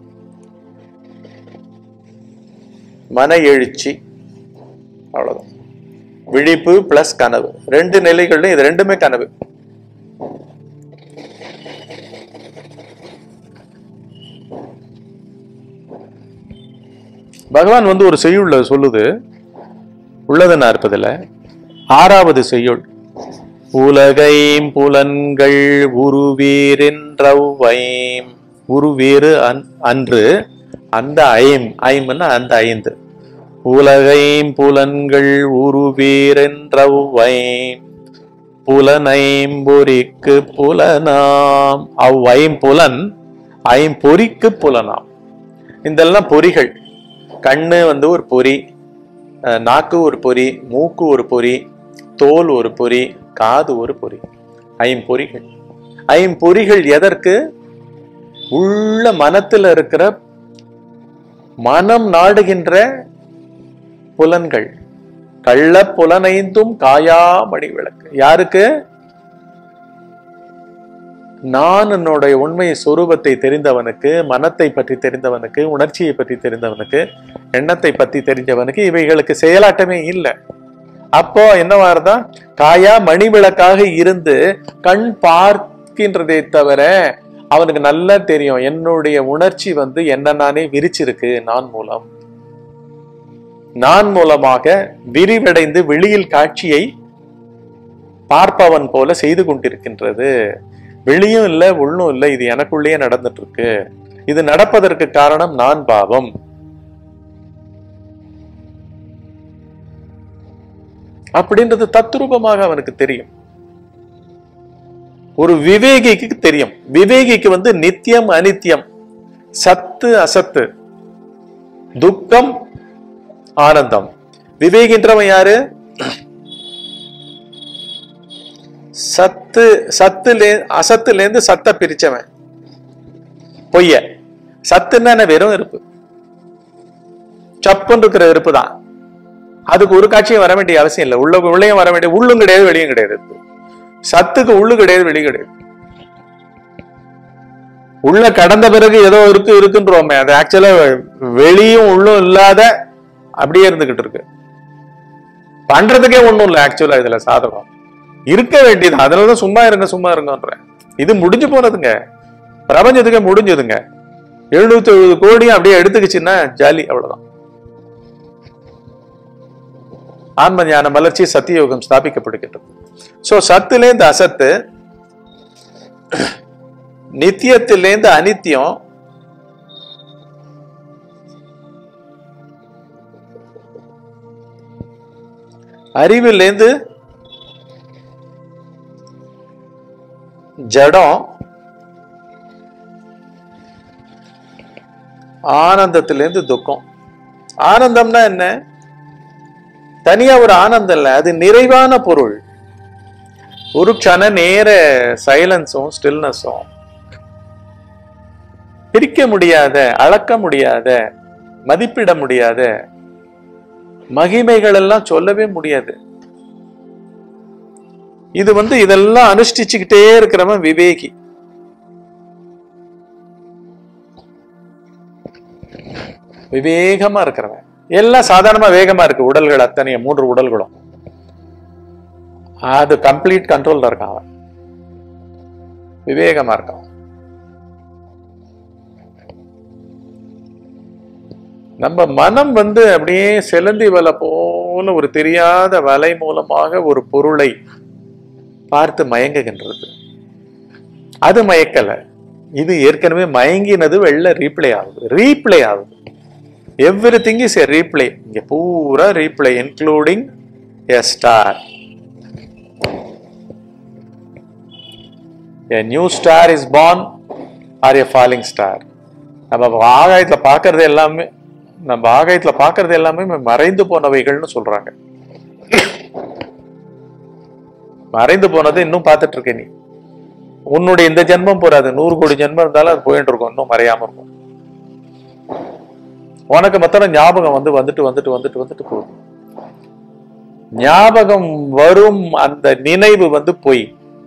மன எழுச்சி அவ்வளவுதான் விழிப்பு பிளஸ் கனவு ரெண்டு நிலைகள்ல இது ரெண்டுமே கனவு பகவான் வந்து ஒரு செய்யுள்ள சொல்லுது உள்ளது நாற்பதுல ஆறாவது செய்யுள் உலகைம் புலன்கள் உருவீரென்றவைம் உருவேறு அன் அன்று அந்த ஐம் ஐம்னா அந்த ஐந்து உலகைம் புலன்கள் உருவீரென்றவைம் புலனைம்பொறிக்கு புலனாம் அவ்வைம்புலன் ஐம்பொறிக்கு புலனாம் இதெல்லாம் பொறிகள் கண்ணு வந்து ஒரு பொறி அஹ் நாக்கு ஒரு பொறி மூக்கு ஒரு பொறி தோல் ஒரு பொறி காது ஒரு பொறி ஐம்பொறிகள் ஐம்பொறிகள் எதற்கு உள்ள மனத்துல இருக்கிற மனம் நாடுகின்ற புலன்கள் கள்ள புலனைந்தும் காயாமணி விளக்கு யாருக்கு நான் என்னுடைய உண்மை சொரூபத்தை தெரிந்தவனுக்கு மனத்தை பற்றி தெரிந்தவனுக்கு உணர்ச்சியை பற்றி தெரிந்தவனுக்கு எண்ணத்தை பற்றி தெரிஞ்சவனுக்கு இவைகளுக்கு செயலாட்டமே இல்லை அப்போ என்னவாறுதா காயா மணி விளக்காக இருந்து கண் பார்க்கின்றதை தவிர அவனுக்கு நல்லா தெரியும் என்னுடைய உணர்ச்சி வந்து என்ன நானே விரிச்சிருக்கு நான் மூலம் நான் மூலமாக விரிவடைந்து வெளியில் காட்சியை பார்ப்பவன் போல செய்து கொண்டிருக்கின்றது வெளியும் இல்லை உள்ளும் இல்லை இது எனக்குள்ளேயே நடந்துட்டு இருக்கு இது நடப்பதற்கு காரணம் நான் பாவம் அப்படின்றது தத்ரூபமாக அவனுக்கு தெரியும் ஒரு விவேகிக்கு தெரியும் விவேகிக்கு வந்து நித்தியம் அனித்தியம் சத்து அசத்து துக்கம் ஆனந்தம் விவேகின்றவன் யாரு சத்து சத்துல அசத்துல இருந்து சத்த பிரிச்சவன் பொய்ய சத்துன்னா என்ன வெறும் இருப்பு சப்புன்னு இருக்கிற இருப்பு தான் அதுக்கு ஒரு காட்சியும் வர வேண்டிய அவசியம் இல்லை உள்ள உள்ளேயும் வர வேண்டிய உள்ளும் கிடையாது வெளியும் கிடையாது சத்துக்கு உள்ளு கிடையாது வெளி கிடையாது உள்ள கடந்த பிறகு ஏதோ இருக்கு இருக்குன்றோமே அது ஆக்சுவலா வெளியும் உள்ளும் இல்லாத அப்படியே இருந்துகிட்டு இருக்கு பண்றதுக்கே ஒண்ணும் இல்லை ஆக்சுவலா இதுல சாதகம் இருக்க வேண்டியது அதனாலதான் சும்மா இருங்க சும்மா இருங்கன்றேன் இது முடிஞ்சு போனதுங்க பிரபஞ்சத்துக்கே முடிஞ்சதுங்க எழுநூத்தி எழுபது கோடியும் அப்படியே எடுத்துக்கிச்சுன்னா ஜாலி அவ்வளவுதான் ஆன்ம ஞான மலர்ச்சி சத்தியோகம் ஸ்தாபிக்கப்படுகின்றது சோ சத்துலேருந்து அசத்து நித்தியத்திலேருந்து அனித்தியம் அறிவிலேருந்து ஜடம் ஆனந்தத்திலேருந்து துக்கம் ஆனந்தம்னா என்ன தனியா ஒரு ஆனந்தம் இல்ல அது நிறைவான பொருள் ஒரு க்ஷண நேர சைலன்ஸும் ஸ்டில்னஸும் பிரிக்க முடியாத அளக்க முடியாத மதிப்பிட முடியாத மகிமைகள் எல்லாம் சொல்லவே முடியாது இது வந்து இதெல்லாம் அனுஷ்டிச்சுக்கிட்டே இருக்கிறவன் விவேகி விவேகமா இருக்கிறவன் எல்லாம் சாதாரணமா வேகமா இருக்கு உடல்கள் அத்தனையும் மூன்று உடல்களும் அது கம்ப்ளீட் கண்ட்ரோல்ல இருக்கான் அவன் விவேகமா இருக்கான் நம்ம மனம் வந்து அப்படியே செலந்தி வலை போல ஒரு தெரியாத வலை மூலமாக ஒரு பொருளை பார்த்து மயங்குகின்றது அது மயக்கல இது ஏற்கனவே மயங்கினது வெளில ரீப்ளே ஆகுது ரீப்ளே ஆகுது everything is a replay இங்க பூரா replay including a star a new star is born or a falling star நம்ம ஆகாயத்துல பார்க்கறது எல்லாமே நம்ம ஆகாயத்துல பார்க்கறது எல்லாமே மறைந்து போனவைகள்னு சொல்றாங்க மறைந்து போனது இன்னும் பார்த்துட்டு இருக்க நீ உன்னுடைய இந்த ஜென்மம் போறாது நூறு கோடி ஜென்மம் இருந்தாலும் அது போயிட்டு இருக்கும் இன்னும் மறையாம இருக்கும் உனக்கு மொத்தம் ஞாபகம் வந்து வந்துட்டு வந்துட்டு வந்துட்டு வந்துட்டு போகுது ஞாபகம் வரும் அந்த நினைவு வந்து பொய்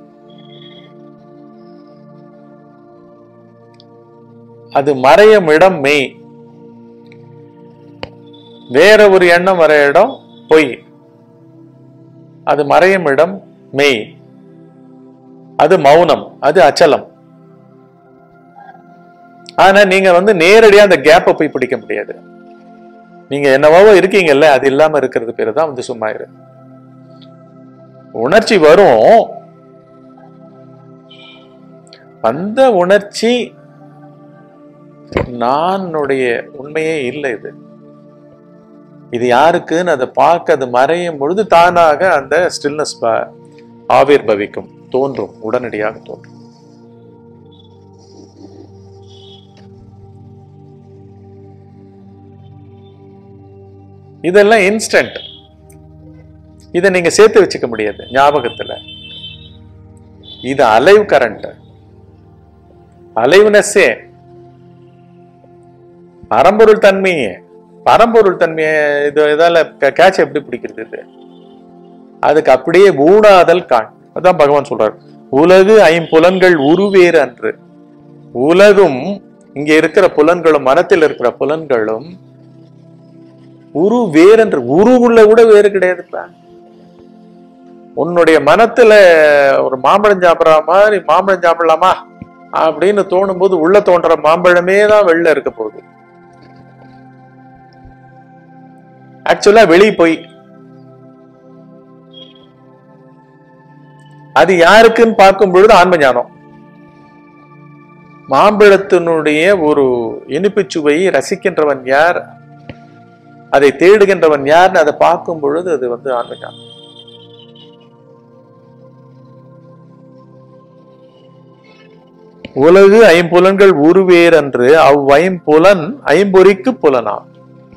அது மறையும் இடம் மெய் வேற ஒரு எண்ணம் வர இடம் பொய் அது மறையும் இடம் மெய் அது மௌனம் அது அச்சலம் ஆனா நீங்க வந்து நேரடியா அந்த கேப்பை போய் பிடிக்க முடியாது நீங்க என்னவோ இருக்கீங்கல்ல அது இல்லாம இருக்கிறது பேரு தான் வந்து சும்மா இரு உணர்ச்சி வரும் வந்த உணர்ச்சி நானுடைய உண்மையே இல்லை இது இது யாருக்குன்னு அதை பார்க்க அது மறையும் பொழுது தானாக அந்த ஸ்டில்னஸ் ஆவிர் பவிக்கும் தோன்றும் உடனடியாக தோன்றும் இதெல்லாம் இன்ஸ்டன்ட் இதை நீங்க சேர்த்து வச்சுக்க முடியாது ஞாபகத்துல இது அலைவ் கரண்ட் அலைவ்னஸ்ஸே பரம்பொருள் தன்மையே பரம்பொருள் தன்மையை இது இதால கேட்ச் எப்படி பிடிக்கிறது இது அதுக்கு அப்படியே ஊடாதல் காண் அதான் பகவான் சொல்றார் உலகு ஐம்புலன்கள் உருவேறு அன்று உலகும் இங்க இருக்கிற புலன்களும் மனத்தில் இருக்கிற புலன்களும் உரு வேறென்று உருவுள்ள கூட வேறு கிடையாதுப்பா உன்னுடைய மனத்துல ஒரு மாம்பழம் சாப்பிடுற மாதிரி மாம்பழம் சாப்பிடலாமா அப்படின்னு தோணும் போது உள்ள தோன்ற மாம்பழமே தான் வெளில இருக்க போகுது ஆக்சுவலா வெளி போய் அது யாருக்குன்னு பார்க்கும் பொழுது ஆன்ம ஞானம் மாம்பழத்தினுடைய ஒரு இனிப்புச் சுவையை ரசிக்கின்றவன் யார் அதை தேடுகின்றவன் யார்னு அதை பார்க்கும் பொழுது அது வந்து ஆன்ம ஞானம் உலகு ஐம்புலன்கள் உருவேறன்று அவ்வைம்புலன் ஐம்பொறிக்கு புலனாம்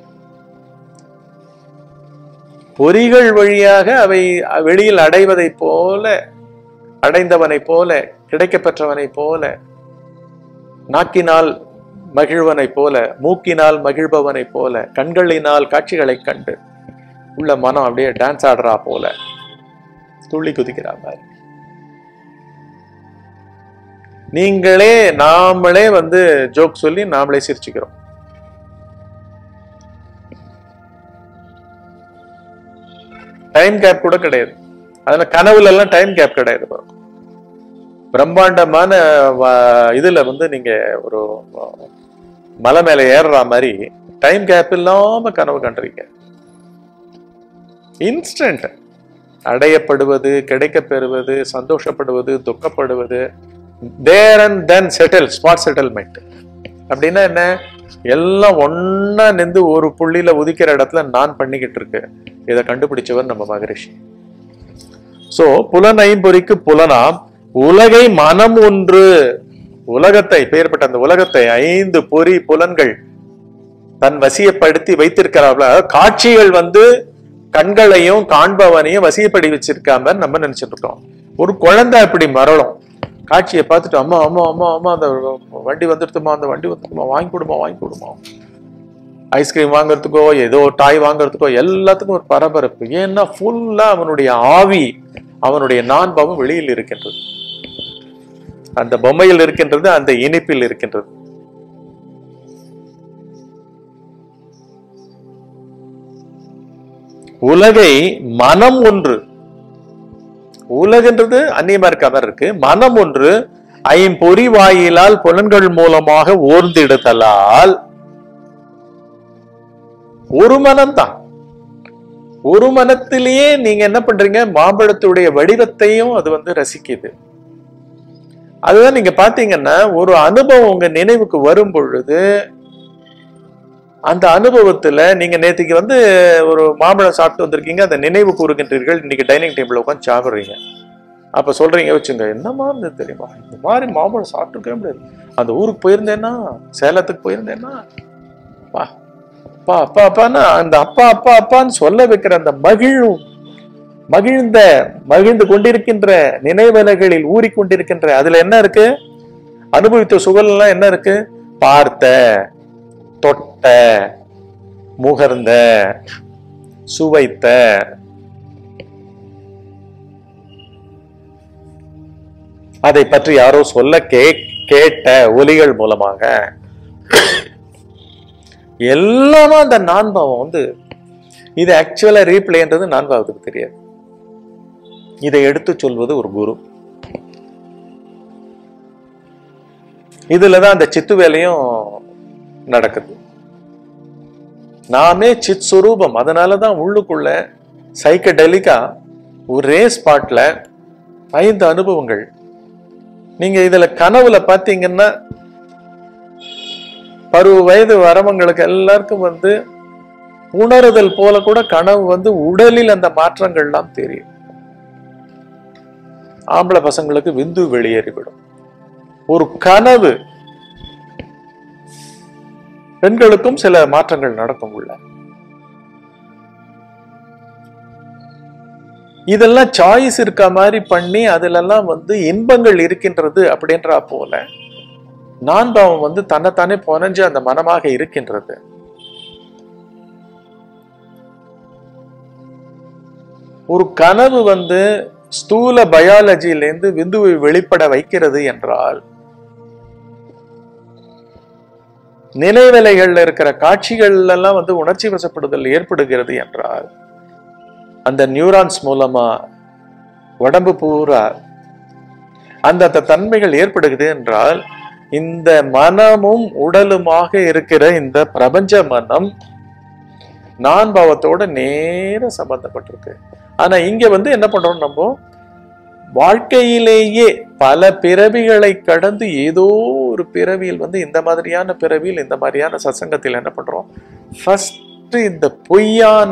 பொறிகள் வழியாக அவை வெளியில் அடைவதைப் போல அடைந்தவனைப் போல கிடைக்கப் பெற்றவனைப் போல நாக்கினால் மகிழ்வனைப் போல மூக்கினால் மகிழ்பவனைப் போல கண்களினால் காட்சிகளைக் கண்டு உள்ள மனம் அப்படியே டான்ஸ் ஆடுறா போல துள்ளி குதிக்கிறா மாதிரி நீங்களே நாமளே வந்து ஜோக் சொல்லி நாமளே சிரிச்சுக்கிறோம் டைம் கேப் கூட கிடையாது அதுல கனவுல எல்லாம் டைம் கேப் கிடையாது பாருங்க. பிரம்மாண்டமான வ- இதுல வந்து நீங்க ஒரு மலை மேல ஏறுற மாதிரி டைம் கேப் இல்லாம கனவு கண்டுறீங்க இன்ஸ்டன்ட் அடையப்படுவது கிடைக்கப் பெறுவது சந்தோஷப்படுவது துக்கப்படுவது there and then settle spot settlement அப்படின்னா என்ன எல்லாம் ஒண்ணா நின்று ஒரு புள்ளியில உதிக்கிற இடத்துல நான் பண்ணிக்கிட்டு இருக்கு இதை கண்டுபிடிச்சவர் நம்ம மகரிஷி சோ புலன் ஐம்பொறிக்கு புலனாம் உலகை மனம் ஒன்று உலகத்தை பெயர்பட்ட அந்த உலகத்தை ஐந்து பொறி புலன்கள் தன் வசியப்படுத்தி வைத்திருக்கிறார்கள காட்சிகள் வந்து கண்களையும் காண்பவனையும் வசியப்படி வச்சிருக்காம நம்ம நினைச்சிட்டு இருக்கோம் ஒரு குழந்தை அப்படி மரளும் காட்சியை பார்த்துட்டு அம்மா அம்மா அம்மா அம்மா அந்த வண்டி வந்துடுத்துமா அந்த வண்டி வந்துடுமா வாங்கி கொடுமா வாங்கி கொடுமா ஐஸ்கிரீம் வாங்குறதுக்கோ ஏதோ டாய் வாங்குறதுக்கோ எல்லாத்துக்கும் ஒரு பரபரப்பு ஏன்னா ஃபுல்லா அவனுடைய ஆவி அவனுடைய நான் பாவம் வெளியில் இருக்கின்றது அந்த பொம்மையில் இருக்கின்றது அந்த இனிப்பில் இருக்கின்றது உலகை மனம் ஒன்று உலகன்றது அந்நியமா இருக்க மாதிரி இருக்கு மனம் ஒன்று ஐம்பொறி வாயிலால் புலன்கள் மூலமாக ஓர்ந்திடுதலால் ஒரு மனம்தான் ஒரு மனத்திலேயே நீங்க என்ன பண்றீங்க மாம்பழத்துடைய வடிவத்தையும் அது வந்து ரசிக்குது அதுதான் நீங்க பாத்தீங்கன்னா ஒரு அனுபவம் உங்க நினைவுக்கு வரும் பொழுது அந்த அனுபவத்துல நீங்க நேத்திக்கு வந்து ஒரு மாம்பழம் சாப்பிட்டு வந்திருக்கீங்க அந்த நினைவு கூறுகின்றீர்கள் இன்னைக்கு டைனிங் டேபிள்ல உட்காந்து சாப்பிடுறீங்க அப்ப சொல்றீங்க வச்சுங்க என்னமா இருந்தது தெரியுமா இந்த மாதிரி மாம்பழம் சாப்பிட்டுருக்கவே முடியாது அந்த ஊருக்கு போயிருந்தேன்னா சேலத்துக்கு போயிருந்தேன்னா அப்பா அப்பா அப்பா அப்பான்னா அந்த அப்பா அப்பா அப்பான்னு சொல்ல வைக்கிற அந்த மகிழும் மகிழ்ந்த மகிழ்ந்து கொண்டிருக்கின்ற நினைவலைகளில் ஊறிக்கொண்டிருக்கின்ற அதுல என்ன இருக்கு அனுபவித்த சுகல் எல்லாம் என்ன இருக்கு பார்த்த தொட்ட முகர்ந்த சுவைத்த அதை பற்றி யாரோ சொல்ல கே கேட்ட ஒலிகள் மூலமாக எல்லாமே அந்த நான்பாவம் வந்து இது ஆக்சுவலா ரீப்ளேன்றது நான்காவதுக்கு தெரியாது இதை எடுத்து சொல்வது ஒரு குரு இதுலதான் அந்த சித்து வேலையும் நடக்குது நாமே சித் சுரூபம் அதனாலதான் உள்ளுக்குள்ள சைக்கடெலிக்கா ஒரே ஸ்பாட்ல ஐந்து அனுபவங்கள் நீங்க இதுல கனவுல பாத்தீங்கன்னா பருவ வயது வரவங்களுக்கு எல்லாருக்கும் வந்து உணருதல் போல கூட கனவு வந்து உடலில் அந்த மாற்றங்கள்லாம் தெரியும் ஆம்பளை பசங்களுக்கு விந்து வெளியேறிவிடும் ஒரு கனவு பெண்களுக்கும் சில மாற்றங்கள் நடக்கும் உள்ள இதெல்லாம் சாய்ஸ் இருக்க மாதிரி பண்ணி அதுலெல்லாம் வந்து இன்பங்கள் இருக்கின்றது அப்படின்றா போல நான் பாவம் வந்து தன்னைத்தானே புனஞ்சு அந்த மனமாக இருக்கின்றது ஒரு கனவு வந்து ஸ்தூல பயாலஜியிலேருந்து விந்துவை வெளிப்பட வைக்கிறது என்றால் நினைவலைகள்ல இருக்கிற காட்சிகள் எல்லாம் வந்து உணர்ச்சி வசப்படுதல் ஏற்படுகிறது என்றால் அந்த நியூரான்ஸ் மூலமா உடம்பு பூரா அந்த தன்மைகள் ஏற்படுகிறது என்றால் இந்த மனமும் உடலுமாக இருக்கிற இந்த பிரபஞ்ச மனம் நான் பாவத்தோட நேர சம்பந்தப்பட்டிருக்கு ஆனா இங்க வந்து என்ன பண்றோம் நம்ம வாழ்க்கையிலேயே பல பிறவிகளை கடந்து ஏதோ ஒரு பிறவியில் வந்து இந்த மாதிரியான பிறவியில் இந்த மாதிரியான சசங்கத்தில் என்ன பண்றோம் ஃபர்ஸ்ட் இந்த பொய்யான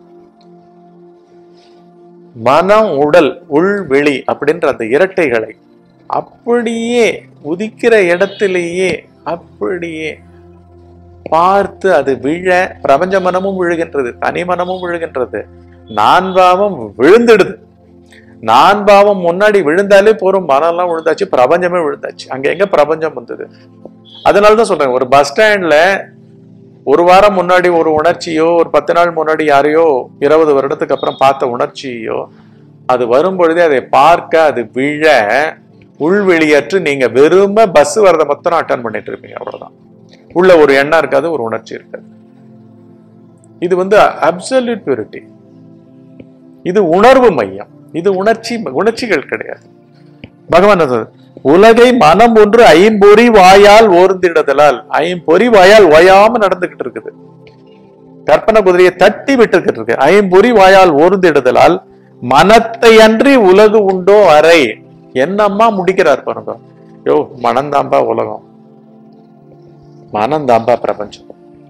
மனம் உடல் உள் வெளி அப்படின்ற அந்த இரட்டைகளை அப்படியே உதிக்கிற இடத்திலேயே அப்படியே பார்த்து அது விழ பிரபஞ்ச மனமும் விழுகின்றது தனி மனமும் விழுகின்றது நான் பாவம் விழுந்துடுது நான் பாவம் முன்னாடி விழுந்தாலே போறோம் மனம்லாம் விழுந்தாச்சு பிரபஞ்சமே விழுந்தாச்சு அங்க எங்க பிரபஞ்சம் வந்தது அதனாலதான் சொல்றேன் ஒரு பஸ் ஸ்டாண்ட்ல ஒரு வாரம் முன்னாடி ஒரு உணர்ச்சியோ ஒரு பத்து நாள் முன்னாடி யாரையோ இருபது வருடத்துக்கு அப்புறம் பார்த்த உணர்ச்சியோ அது வரும் பொழுதே அதை பார்க்க அது விழ உள்வெளியற்று நீங்க வெறும பஸ் வரத மொத்தம் அட்டன் பண்ணிட்டு இருப்பீங்க அவ்வளவுதான் உள்ள ஒரு எண்ணம் இருக்காது ஒரு உணர்ச்சி இருக்காது இது வந்து அப்சல்யூட் பியூரிட்டி இது உணர்வு மையம் இது உணர்ச்சி உணர்ச்சிகள் கிடையாது பகவான் அது, உலகை மனம் ஒன்று ஐம்பொறி வாயால் ஓர்ந்திடுதலால் ஐம்பொறி வாயால் ஓயாம நடந்துகிட்டு இருக்குது கற்பனை குதிரையை தட்டி விட்டுக்கிட்டு இருக்கு ஐம்பொறி வாயால் ஓர்ந்திடுதலால் மனத்தை அன்றி உலகு உண்டோ அறை என்னம்மா முடிக்கிறார் பாருங்க யோ மனந்தாம்பா உலகம் மனந்தாம்பா பிரபஞ்சம்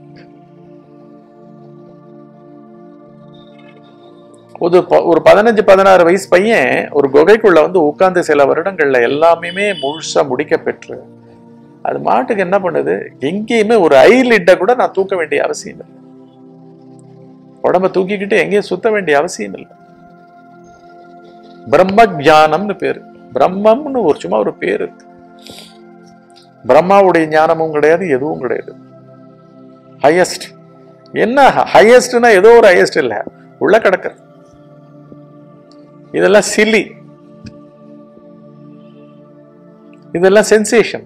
ஒரு ப- ஒரு பதினஞ்சு பதினாறு வயசு பையன் ஒரு குகைக்குள்ள வந்து உட்கார்ந்து சில வருடங்கள்ல எல்லாமே முழுசா முடிக்க பெற்று அது மாட்டுக்கு என்ன பண்ணுது எங்கேயுமே ஒரு ஐ லிட்ட கூட நான் தூக்க வேண்டிய அவசியம் இல்லை உடம்ப தூக்கிக்கிட்டு எங்கேயும் சுத்த வேண்டிய அவசியம் இல்லை பிரம்ம ஞானம்னு பேரு பிரம்மம்னு ஒரு சும்மா ஒரு பேர் இருக்கு பிரம்மாவுடைய ஞானமும் கிடையாது எதுவும் கிடையாது ஹையஸ்ட் என்ன ஹையஸ்ட்னா ஏதோ ஒரு ஹையஸ்ட் இல்ல உள்ள கிடக்குறது இதெல்லாம் சில்லி இதெல்லாம் சென்சேஷன்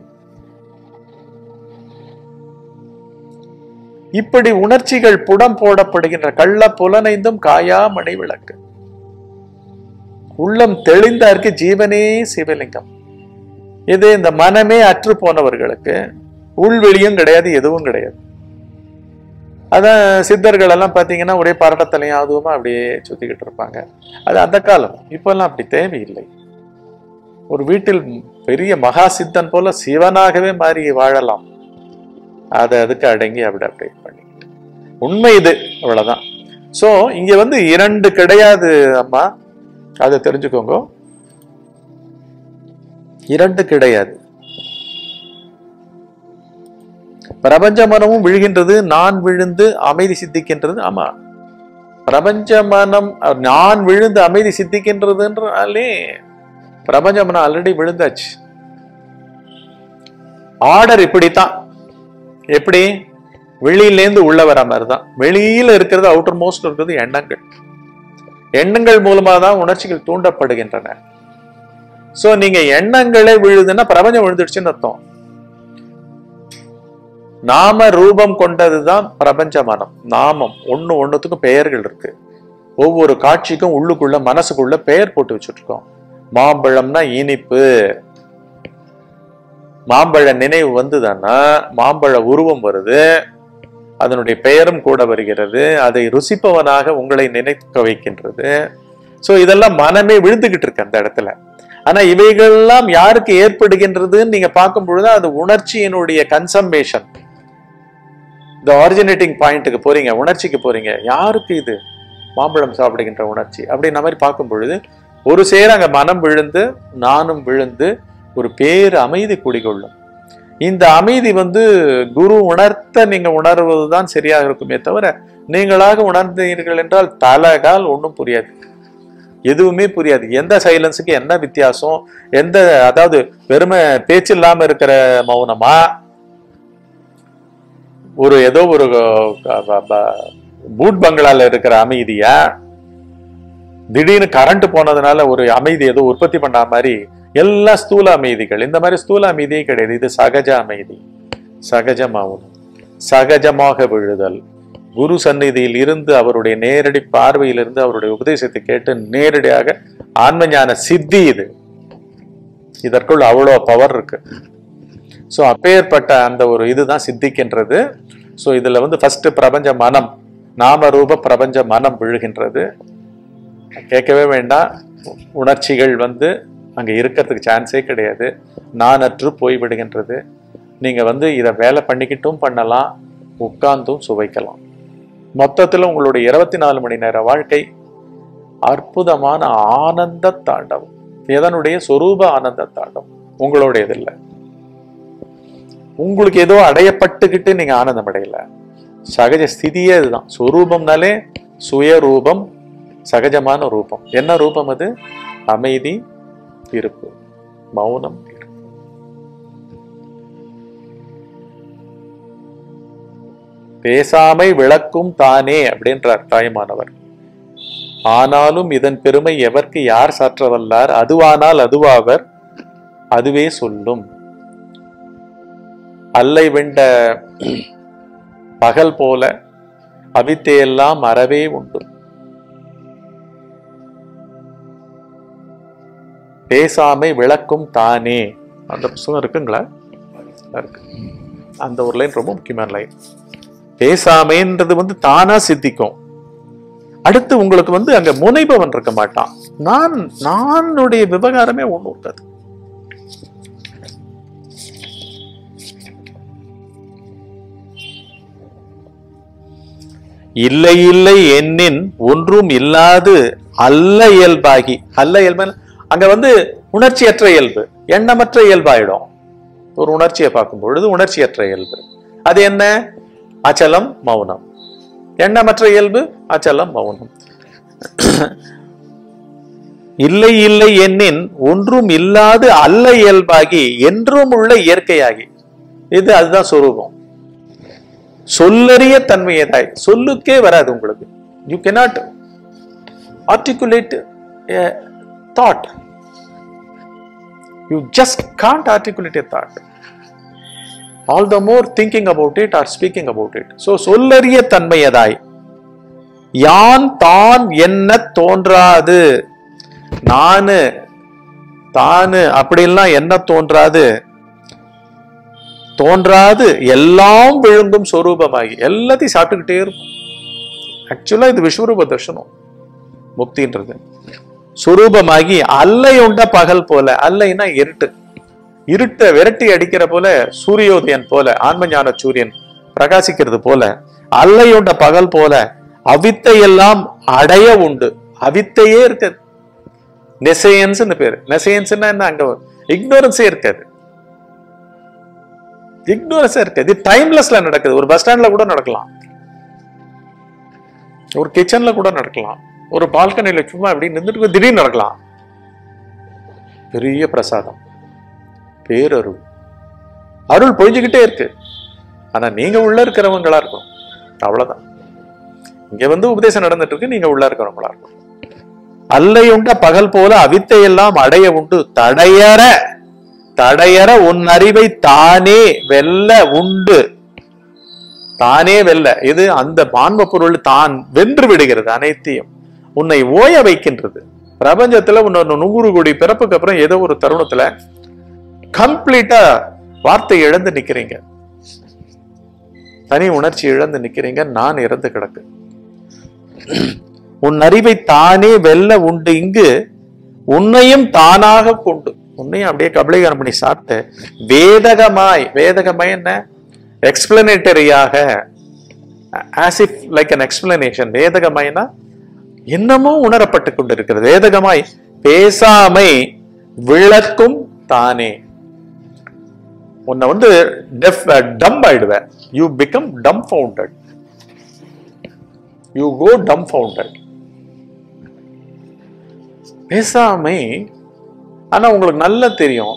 இப்படி உணர்ச்சிகள் புடம் போடப்படுகின்ற கள்ள புலனைந்தும் காயா மணி விளக்கு உள்ளம் தெளிந்தார்க்கு ஜீவனே சிவலிங்கம் இது இந்த மனமே அற்று போனவர்களுக்கு உள்வெளியும் கிடையாது எதுவும் கிடையாது அதான் சித்தர்கள் எல்லாம் பார்த்தீங்கன்னா ஒரே பரட்டத்தலையும் அதுவுமா அப்படியே சுத்திக்கிட்டு இருப்பாங்க அது அந்த காலம் இப்பெல்லாம் அப்படி தேவையில்லை ஒரு வீட்டில் பெரிய மகா சித்தன் போல சிவனாகவே மாறி வாழலாம் அதை அதுக்கு அடங்கி அப்படி அப்படி பண்ணிக்கிட்டு உண்மை இது அவ்வளவுதான் சோ இங்க வந்து இரண்டு கிடையாது அம்மா அதை தெரிஞ்சுக்கோங்க இரண்டு கிடையாது பிரபஞ்ச மனமும் விழுகின்றது நான் விழுந்து அமைதி சித்திக்கின்றது ஆமா பிரபஞ்ச மனம் அஹ், நான் விழுந்து அமைதி சித்திக்கின்றதுன்றாலே பிரபஞ்ச மனம் ஆல்ரெடி விழுந்தாச்சு ஆர்டர் இப்படித்தான் எப்படி வெளியிலேருந்து உள்ள வர மாதிரி தான் வெளியில இருக்கிறது அவுட்டர் மோஸ்ட் இருக்கிறது எண்ணங்கள் எண்ணங்கள் மூலமா தான் உணர்ச்சிகள் தூண்டப்படுகின்றன சோ நீங்க எண்ணங்களே விழுதுன்னா பிரபஞ்சம் விழுந்துடுச்சுன்னு அர்த்தம் நாம ரூபம் கொண்டதுதான் பிரபஞ்ச மனம் நாமம் ஒண்ணு ஒண்ணுத்துக்கும் பெயர்கள் இருக்கு ஒவ்வொரு காட்சிக்கும் உள்ளுக்குள்ள மனசுக்குள்ள பெயர் போட்டு வச்சுட்டு இருக்கோம் மாம்பழம்னா இனிப்பு மாம்பழ நினைவு வந்துதான்னா மாம்பழ உருவம் வருது அதனுடைய பெயரும் கூட வருகிறது அதை ருசிப்பவனாக உங்களை நினைக்க வைக்கின்றது சோ இதெல்லாம் மனமே விழுந்துகிட்டு இருக்கு அந்த இடத்துல ஆனா இவைகள்லாம் யாருக்கு ஏற்படுகின்றதுன்னு நீங்க பார்க்கும் பொழுது அது உணர்ச்சியினுடைய கன்சம்பேஷன் இந்த ஆரிஜினேட்டிங் பாயிண்ட்டுக்கு போறீங்க உணர்ச்சிக்கு போறீங்க யாருக்கு இது மாம்பழம் சாப்பிடுகின்ற உணர்ச்சி அப்படின்ற மாதிரி பார்க்கும் பொழுது ஒரு சேர அங்க மனம் விழுந்து நானும் விழுந்து ஒரு பேர் அமைதி குடிகொள்ளும் இந்த அமைதி வந்து குரு உணர்த்த நீங்க உணர்வதுதான் சரியாக இருக்குமே தவிர நீங்களாக உணர்ந்தீர்கள் என்றால் தலகால் ஒன்றும் புரியாது எதுவுமே புரியாது எந்த சைலன்ஸுக்கு என்ன வித்தியாசம் எந்த அதாவது வெறுமை பேச்சு இல்லாம இருக்கிற மௌனமா ஒரு ஏதோ ஒரு பூட் பங்களால இருக்கிற அமைதியா திடீர்னு கரண்ட் போனதுனால ஒரு அமைதி ஏதோ உற்பத்தி பண்ண மாதிரி எல்லா ஸ்தூல அமைதிகள் இந்த மாதிரி ஸ்தூல அமைதியே கிடையாது இது சகஜ அமைதி சகஜ மௌனம் சகஜமாக விழுதல் குரு சந்நிதியில் இருந்து அவருடைய நேரடி பார்வையிலிருந்து அவருடைய உபதேசத்தை கேட்டு நேரடியாக ஆன்ம ஞான சித்தி இது இதற்குள் அவ்வளோ பவர் இருக்கு ஸோ அப்பேற்பட்ட அந்த ஒரு இதுதான் சித்திக்கின்றது ஸோ இதுல வந்து ஃபர்ஸ்ட் பிரபஞ்ச மனம் நாம ரூப பிரபஞ்ச மனம் விழுகின்றது கேட்கவே வேண்டாம் உணர்ச்சிகள் வந்து அங்க இருக்கிறதுக்கு சான்ஸே கிடையாது நானற்று போய்விடுகின்றது நீங்க வந்து இதை வேலை பண்ணிக்கிட்டும் பண்ணலாம் உட்கார்ந்தும் சுவைக்கலாம் மொத்தத்துல உங்களுடைய இருபத்தி நாலு மணி நேர வாழ்க்கை அற்புதமான ஆனந்த தாண்டவம் எதனுடைய சொரூப ஆனந்த தாண்டவம் உங்களுடையது இல்லை உங்களுக்கு ஏதோ அடையப்பட்டுக்கிட்டு நீங்க ஆனந்தம் அடையல சகஜ ஸ்திதியே இதுதான் சொரூபம்னாலே சுயரூபம் சகஜமான ரூபம் என்ன ரூபம் அது அமைதி இருப்பு மௌனம் இருப்பு பேசாமை விளக்கும் தானே அப்படின்றார் தாய்மானவர் ஆனாலும் இதன் பெருமை எவர்க்கு யார் சாற்றவல்லார் அதுவானால் அதுவாவர் அதுவே சொல்லும் அல்லை வெண்ட பகல் போல அவித்தையெல்லாம் அறவே உண்டு பேசாமை விளக்கும் தானே அந்த புத்தகம் இருக்குங்களா இருக்கு அந்த ஒரு லைன் ரொம்ப முக்கியமான லைன் பேசாமைன்றது வந்து தானா சித்திக்கும் அடுத்து உங்களுக்கு வந்து அங்க முனைபவன் இருக்க மாட்டான் நான் நானுடைய விவகாரமே ஒண்ணு இருக்காது இல்லை இல்லை எண்ணின் ஒன்றும் இல்லாது அல்ல இயல்பாகி அல்ல இயல்பு அங்க வந்து உணர்ச்சியற்ற இயல்பு எண்ணமற்ற இயல்பாயிடும் ஒரு உணர்ச்சியை பார்க்கும் பொழுது உணர்ச்சியற்ற இயல்பு அது என்ன அச்சலம் மௌனம் எண்ணமற்ற இயல்பு அச்சலம் மௌனம் இல்லை இல்லை எண்ணின் ஒன்றும் இல்லாது அல்ல இயல்பாகி என்றும் உள்ள இயற்கையாகி இது அதுதான் சொரூபம் சொல்லறிய தன்மையதாய் சொல்லுக்கே வராது உங்களுக்கு you cannot articulate a thought you just can't articulate a thought all the more thinking about it or speaking about it so சொல்லறிய தன்மையதாய் யான் தான் என்ன தோன்றாது நானு தானு அப்படிலாம் என்ன தோன்றாது தோன்றாது எல்லாம் விழுங்கும் சொரூபமாகி எல்லாத்தையும் சாப்பிட்டுக்கிட்டே இருக்கும் ஆக்சுவலா இது விஸ்வரூப தர்ஷனம் முக்தின்றது சுரூபமாகி அல்லை உண்ட பகல் போல அல்லைன்னா இருட்டு இருட்டை விரட்டி அடிக்கிற போல சூரியோதயன் போல ஆன்ம ஞான சூரியன் பிரகாசிக்கிறது போல அல்லை உண்ட பகல் போல அவித்தை எல்லாம் அடைய உண்டு அவித்தையே இருக்காது நெசையன்ஸ்னு பேரு நெசையன்ஸ்னா என்ன அங்க இக்னோரன்ஸே இருக்காது இக்னோரன்ஸே இருக்காது இது டைம்லெஸ்ல நடக்குது ஒரு பஸ் ஸ்டாண்ட்ல கூட நடக்கலாம் ஒரு கிச்சன்ல கூட நடக்கலாம் ஒரு பால்கனில சும்மா அப்படி நின்றுட்டு திடீர்னு நடக்கலாம் பெரிய பிரசாதம் பேரருள் அருள் பொழிஞ்சுக்கிட்டே இருக்கு ஆனா நீங்க உள்ள இருக்கிறவங்களா இருக்கும் அவ்வளவுதான் இங்க வந்து உபதேசம் நடந்துட்டு இருக்கு நீங்க உள்ள இருக்கிறவங்களா இருக்கும் அல்லை உண்ட பகல் போல அவித்தை எல்லாம் அடைய உண்டு தடையற தடையற உன் அறிவை தானே வெல்ல உண்டு தானே வெல்ல இது அந்த பான்ம பொருள் தான் வென்று விடுகிறது அனைத்தையும் உன்னை ஓய வைக்கின்றது பிரபஞ்சத்துல உன்னொரு நூறு கோடி பிறப்புக்கு அப்புறம் ஏதோ ஒரு தருணத்துல கம்ப்ளீட்டா வார்த்தை இழந்து நிக்கிறீங்க தனி உணர்ச்சி இழந்து நிக்கிறீங்க நான் இறந்து கிடக்கு உன் அறிவை தானே வெல்ல உண்டு இங்கு உன்னையும் தானாக கொண்டு உன்னையும் அப்படியே கபலீகரம் பண்ணி சாப்பிட்டு வேதகமாய் வேதகமாய் என்ன எக்ஸ்பிளனேட்டரியாக as if like an explanation வேதகமாய்னா இன்னமும் உணரப்பட்டு கொண்டிருக்கிறது வேதகமாய் பேசாமை விளக்கும் தானே உன்னை வந்து டெஃப் டம் ஆயிடுவ you become dumbfounded you go dumbfounded பேசாமை ஆனா உங்களுக்கு நல்லா தெரியும்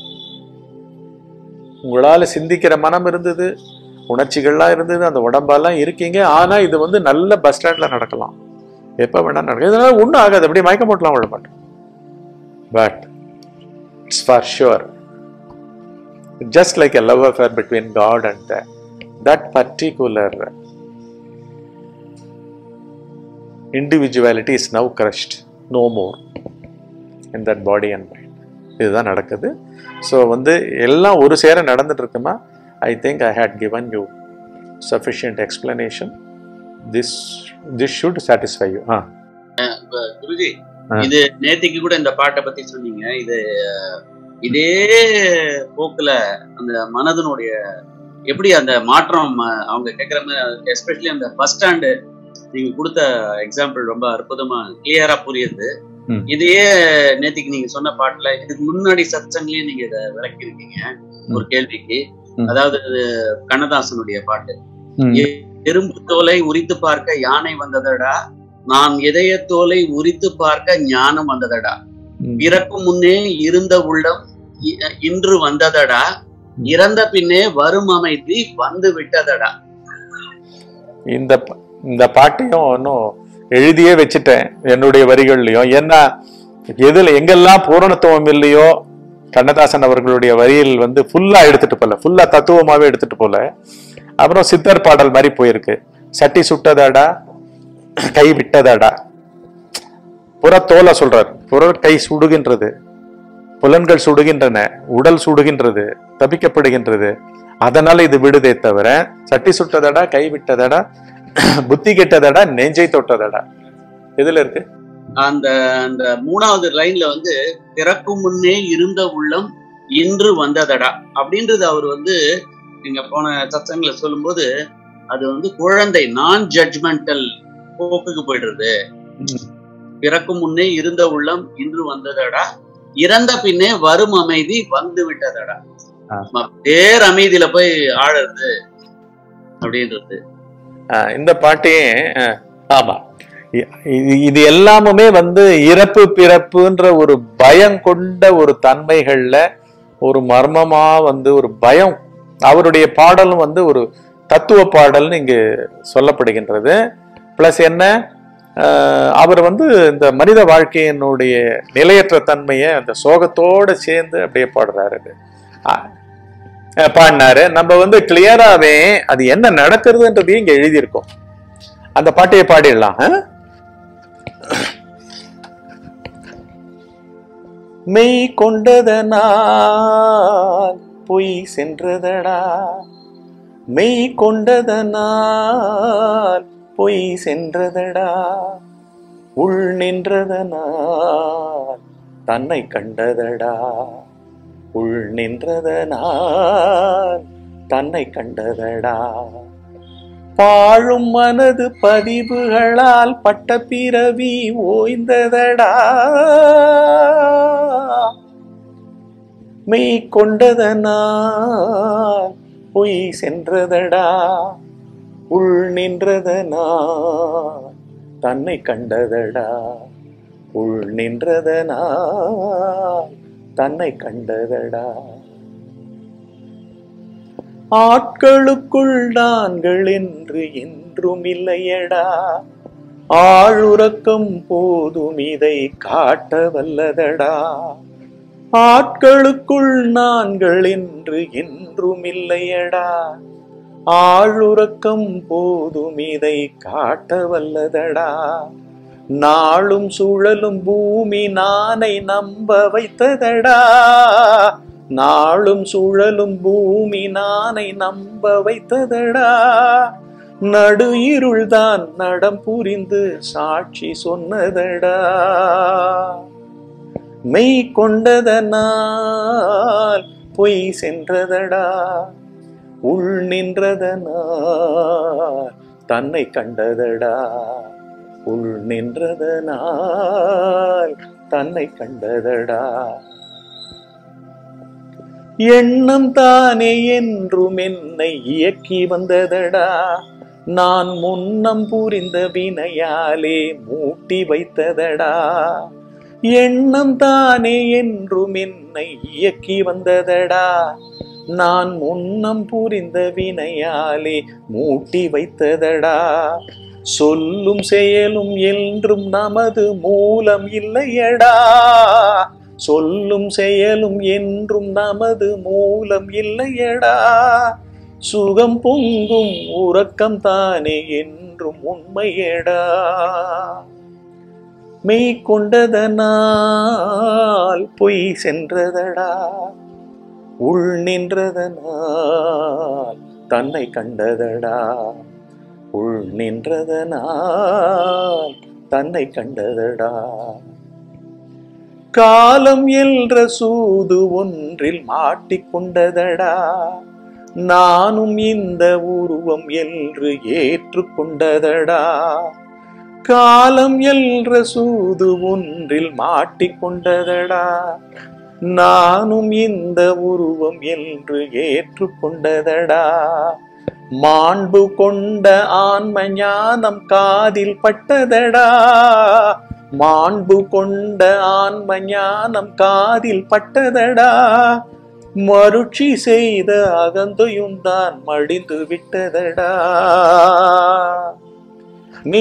உங்களால சிந்திக்கிற மனம் இருந்தது உணர்ச்சிகள்லாம் இருந்தது அந்த உடம்பெல்லாம் இருக்கீங்க ஆனா இது வந்து நல்ல பஸ் ஸ்டாண்ட்ல நடக்கலாம் எப்ப வேணா நடக்கும் இதனால ஒண்ணும் ஆகாது அப்படியே மயக்க போட்டலாம் விட மாட்டேன் but it's for sure just like a love affair between God and that, that particular individuality is now crushed, no more in that body and mind. இதுதான் நடக்குது ஸோ வந்து எல்லாம் ஒரு சேர நடந்துட்டு இருக்குமா I think I had given you sufficient explanation this this should satisfy you ah இப்ப குருஜி ஆ. இது நேத்திக்கு கூட இந்த பாட்டை பத்தி சொன்னீங்க இது அஹ், இதே போக்குல அந்த மனதனுடைய எப்படி அந்த மாற்றம் அஹ், அவங்க கேட்குற மாதிரி எஸ்பெஷலி அந்த ஃபர்ஸ்ட் ஸ்டாண்டு நீங்க கொடுத்த எக்ஸாம்பிள் ரொம்ப அற்புதமா கிளியரா புரியுது ம். இதையே நேத்திக்கு நீங்க சொன்ன பாட்டுல இதுக்கு முன்னாடி சத்சங்லயே நீங்க இதை விளக்கி இருக்கீங்க ஒரு கேள்விக்கு ம். அதாவது இது கண்ணதாசனுடைய பாட்டு ம். எறும்பு தோலை உரித்து பார்க்க யானை வந்ததடா நான் இதய தோலை உரித்து பார்க்க ஞானம் வந்ததடா ம். பிறக்கும் முன்னே இருந்த உள்ளம் இ- இன்று வந்ததடா இறந்த பின்னே வரும் அமைதி வந்து விட்டதடா இந்த ப- இந்த பாட்டையும் இன்னும் எழுதியே வச்சுட்டேன் என்னுடைய வரிகள்லையும் ஏன்னா எதுல எங்கெல்லாம் பூரணத்துவம் இல்லையோ கண்ணதாசன் அவர்களுடைய வரியில் வந்து ஃபுல்லா எடுத்துட்டு போல ஃபுல்லா தத்துவமாவே எடுத்துட்டு போல அப்புறம் சித்தர் பாடல் மாதிரி போயிருக்கு சட்டி சுட்டதாடா கை விட்டதாடா புறத்தோலை சொல்றார் புற கை சுடுகின்றது புலன்கள் சுடுகின்றன உடல் சுடுகின்றது தப்பிக்கப்படுகின்றது அதனால இது விடுதே தவிர சட்டி சுட்டதடா கை விட்டதடா புத்தி கெட்டதடா நெஞ்சை தொட்டதடா எதுல இருக்கு அந்த அந்த மூணாவது லைன்ல வந்து பிறக்கும் முன்னே இருந்த உள்ளம் இன்று வந்ததடா அப்படின்றது அவர் வந்து நீங்க போன சத்தங்களை சொல்லும்போது அது வந்து குழந்தை நான் ஜட்ஜ்மெண்டல் போக்குக்கு போயிடுறது ம். பிறக்கும் முன்னே இருந்த உள்ளம் இன்று வந்ததடா இறந்த பின்னே வரும் அமைதி வந்து விட்டதடா ஆ. ம- பேர் அமைதியில போய் ஆழறது அப்படின்றது ஆஹ் இந்த பாட்டையே ஆஹ் ஆமா இ- இது- இது எல்லாமுமே வந்து இறப்பு பிறப்புன்ற ஒரு பயம் கொண்ட ஒரு தன்மைகள்ல ஒரு மர்மமா வந்து ஒரு பயம் அவருடைய பாடலும் வந்து ஒரு தத்துவ பாடல்னு இங்கு சொல்லப்படுகின்றது பிளஸ் என்ன ஆஹ் அவர் வந்து இந்த மனித வாழ்க்கையினுடைய நிலையற்ற தன்மையை அந்த சோகத்தோட சேர்ந்து அப்படியே பாடுறாரு இது. ஆஹ் அஹ் பாடினாரு நம்ம வந்து கிளியராவே அது என்ன நடக்கிறதுன்றதையும் இங்க எழுதியிருக்கோம் அந்த பாட்டையே பாடிடலாம் ஆ? மெய் கொண்டதனால் பொய் சென்றதடா மெய் கொண்டதனால் பொய் சென்றதடா உள் நின்றதனால் தன்னை கண்டதடா உள் நின்றதனால் தன்னை கண்டதடா பாழும் மனது பதிவுகளால் பட்ட பிறவி ஓய்ந்ததடா மெய் கொண்டதனால் பொய் சென்றதடா உள் நின்றதனால் தன்னை கண்டதடா உள் நின்றதனால் தன்னை கண்டதடா ஆட்களுக்குள் நான்கள் என்று என்றும் இல்லையடா ஆழுறக்கம் போதும் இதை காட்ட வல்லதடா ஆட்களுக்குள் நான்கள் என்று என்றும் இல்லையடா ஆழுறக்கம் போதும் இதை காட்ட வல்லதடா நாளும் சுழலும் பூமி நானை நம்ப வைத்ததடா நாளும் சுழலும் பூமி நானை நம்ப வைத்ததடா நடு இருள்தான் நடம் புரிந்து சாட்சி சொன்னதடா மெய் கொண்டதனால் பொய் சென்றதடா உள் நின்றதனால் தன்னை கண்டதடா உள் நின்றதனால் தன்னை கண்டதடா எண்ணம் தானே என்றும் என்னை இயக்கி வந்ததடா நான் முன்னம் புரிந்த வினையாலே மூட்டி வைத்ததடா எண்ணம் தானே என்றும் என்னை இயக்கி வந்ததடா நான் முன்னம் புரிந்த வினையாலே மூட்டி வைத்ததடா சொல்லும் செயலும் என்றும் நமது மூலம் இல்லையடா சொல்லும் செயலும் என்றும் நமது மூலம் இல்லையடா சுகம் பொங்கும் உறக்கம் தானே என்றும் உண்மையடா மெய் கொண்டதனால் பொய் சென்றதடா உள் நின்றதனால் தன்னை கண்டதடா உள் நின்றதனால் தன்னை கண்டதடா காலம் என்ற சூது ஒன்றில் மாட்டிக்கொண்டதடா நானும் இந்த உருவம் என்று ஏற்றுக்கொண்டதடா காலம் என்ற சூது ஒன்றில் மாட்டிக்கொண்டதடா நானும் இந்த உருவம் என்று ஏற்றுக்கொண்டதடா மாண்பு கொண்ட ஆன்ம ஞானம் காதில் பட்டதடா மாண்பு கொண்ட ஆன்ம ஞானம் காதில் பட்டதடா மருட்சி செய்த அகந்தையும் தான் மடிந்து விட்டதடா நீ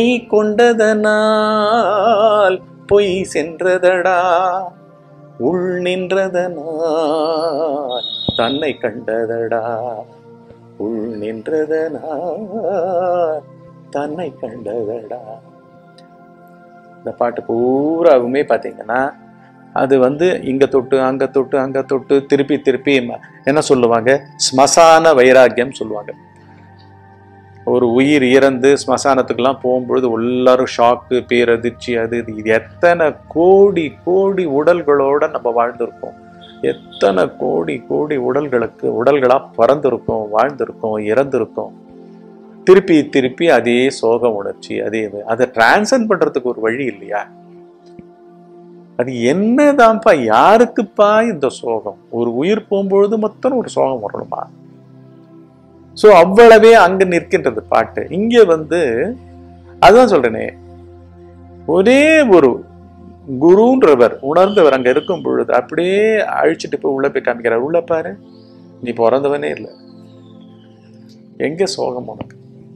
கொண்டதனால் பொய் சென்றதடா உள் நின்றதனால் தன்னை கண்டதடா உள் நின்றதனால் தன்னை கண்டதடா இந்த பாட்டு பூராவுமே பார்த்தீங்கன்னா அது வந்து இங்க தொட்டு அங்க தொட்டு அங்க தொட்டு திருப்பி திருப்பி ம- என்ன சொல்லுவாங்க ஸ்மசான வைராக்கியம் சொல்லுவாங்க ஒரு உயிர் இறந்து ஸ்மசானத்துக்கெல்லாம் போகும்பொழுது எல்லாரும் ஷாக்கு பேரதிர்ச்சி அது இது இது எத்தனை கோடி கோடி உடல்களோட நம்ம வாழ்ந்திருக்கோம் எத்தனை கோடி கோடி உடல்களுக்கு உடல்களா பறந்திருக்கோம் வாழ்ந்திருக்கோம் இறந்திருக்கோம் திருப்பி திருப்பி அதே சோக உணர்ச்சி அதே இது அதை டிரான்சன் பண்றதுக்கு ஒரு வழி இல்லையா அது என்னதான்ப்பா யாருக்குப்பா இந்த சோகம் ஒரு உயிர் போகும்பொழுது மொத்தம் ஒரு சோகம் வரணுமா சோ அவ்வளவே அங்க நிற்கின்றது பாட்டு இங்க வந்து அதுதான் சொல்றேனே ஒரே ஒரு குருன்றவர் உணர்ந்தவர் அங்க இருக்கும் பொழுது அப்படியே அழிச்சிட்டு போய் உள்ள போய் காமிக்கிறார் உள்ள பாரு நீ பிறந்தவனே இல்லை எங்க சோகம் உனக்கு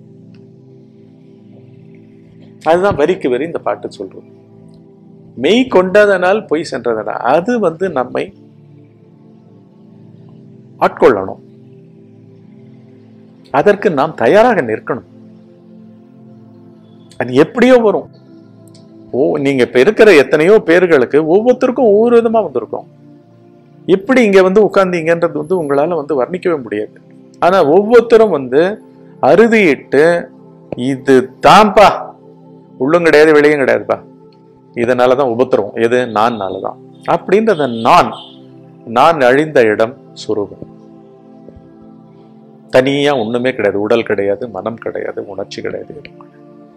அதுதான் வரிக்கு வரி இந்த பாட்டு சொல்றோம் மெய் கொண்டதனால் பொய் சென்றதனா அது வந்து நம்மை ஆட்கொள்ளணும் அதற்கு நாம் தயாராக நிற்கணும் அது எப்படியோ வரும் ஓ நீங்க இப்ப இருக்கிற எத்தனையோ பேர்களுக்கு ஒவ்வொருத்தருக்கும் ஒவ்வொரு விதமா வந்திருக்கும் எப்படி இங்க வந்து உட்கார்ந்தீங்கன்றது வந்து உங்களால வந்து வர்ணிக்கவே முடியாது ஆனா ஒவ்வொருத்தரும் வந்து அறுதியிட்டு இது தான்ப்பா உள்ளும் கிடையாது வெளியும் கிடையாதுப்பா இதனாலதான் உபத்திரம் எது நான்னால தான் அப்படின்றத நான் நான் அழிந்த இடம் சுரூபம் தனியா ஒண்ணுமே கிடையாது உடல் கிடையாது மனம் கிடையாது உணர்ச்சி கிடையாது எதுவும் கிடையாது.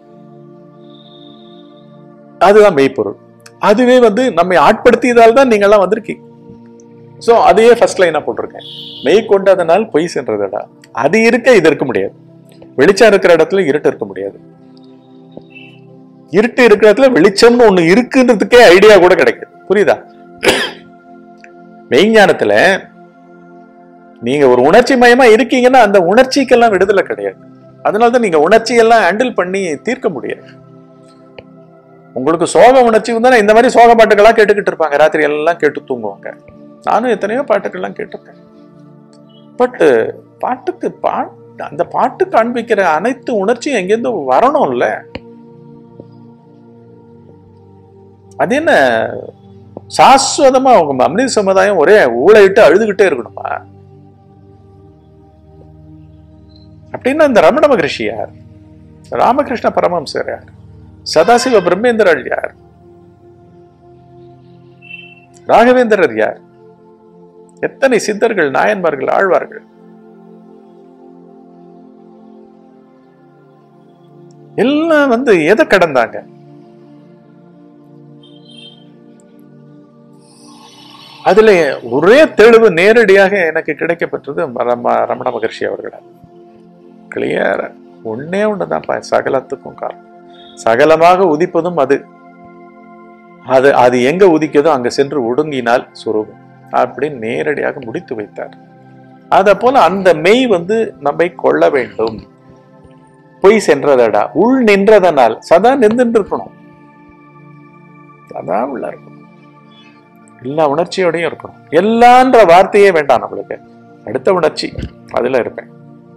அதுதான் மெய்ப்பொருள் அதுவே வந்து நம்மை ஆட்படுத்தியதால் தான் நீங்கெல்லாம் வந்திருக்கீங்க சோ அதையே ஃபர்ஸ்ட் லைனா போட்டிருக்கேன் மெய் கொண்டதனால் பொய் சென்றதடா அது இருக்க இது இருக்க முடியாது வெளிச்சம் இருக்கிற இடத்துல இருட்டு இருக்க முடியாது இருட்டு இருக்கிற இடத்துல வெளிச்சம்னு ஒண்ணு இருக்குன்றதுக்கே ஐடியா கூட கிடைக்குது புரியுதா மெய்ஞானத்துல நீங்க ஒரு உணர்ச்சி மயமா இருக்கீங்கன்னா அந்த உணர்ச்சிக்கெல்லாம் விடுதலை கிடையாது அதனாலதான் நீங்க உணர்ச்சி எல்லாம் ஹேண்டில் பண்ணி தீர்க்க முடியாது உங்களுக்கு சோக உணர்ச்சி வந்தா இந்த மாதிரி சோக பாட்டுகளா கேட்டுக்கிட்டு இருப்பாங்க ராத்திரி எல்லாம் கேட்டு தூங்குவாங்க நானும் எத்தனையோ பாட்டுக்கள்லாம் கேட்டிருக்கேன் பட் பாட்டுக்கு பா அந்த பாட்டு காண்பிக்கிற அனைத்து உணர்ச்சியும் எங்கேருந்து வரணும்ல அது என்ன சாஸ்வதமா அவங்க மனித சமுதாயம் ஒரே ஊழையிட்டு அழுதுகிட்டே இருக்கணுமா அப்படின்னா இந்த ரமண மகரிஷி யார் ராமகிருஷ்ண பரமஹம்சர் யார் சதாசிவ பிரம்மேந்திரர் யார் ராகவேந்திரர் யார் எத்தனை சித்தர்கள் நாயன்மார்கள் ஆழ்வார்கள் எல்லாம் வந்து எதை கடந்தாங்க அதுல ஒரே தெளிவு நேரடியாக எனக்கு கிடைக்கப்பட்டது ரம- ரமண மகர்ஷி அவர்களால் கிளியர் ஒன்னே ஒண்ணுதான்ப்பா சகலத்துக்கும் காரணம் சகலமாக உதிப்பதும் அது அது அது எங்க உதிக்குதோ அங்க சென்று ஒடுங்கினால் சுரூபம் அப்படின்னு நேரடியாக முடித்து வைத்தார் அத போல அந்த மெய் வந்து நம்மை கொள்ள வேண்டும் பொய் சென்றதடா உள் நின்றதனால் சதா நின்று இருக்கணும் சதா உள்ள இருக்கணும் எல்லா உணர்ச்சியோடையும் இருக்கணும் எல்லான்ற வார்த்தையே வேண்டாம் நம்மளுக்கு அடுத்த உணர்ச்சி அதுல இருப்பேன்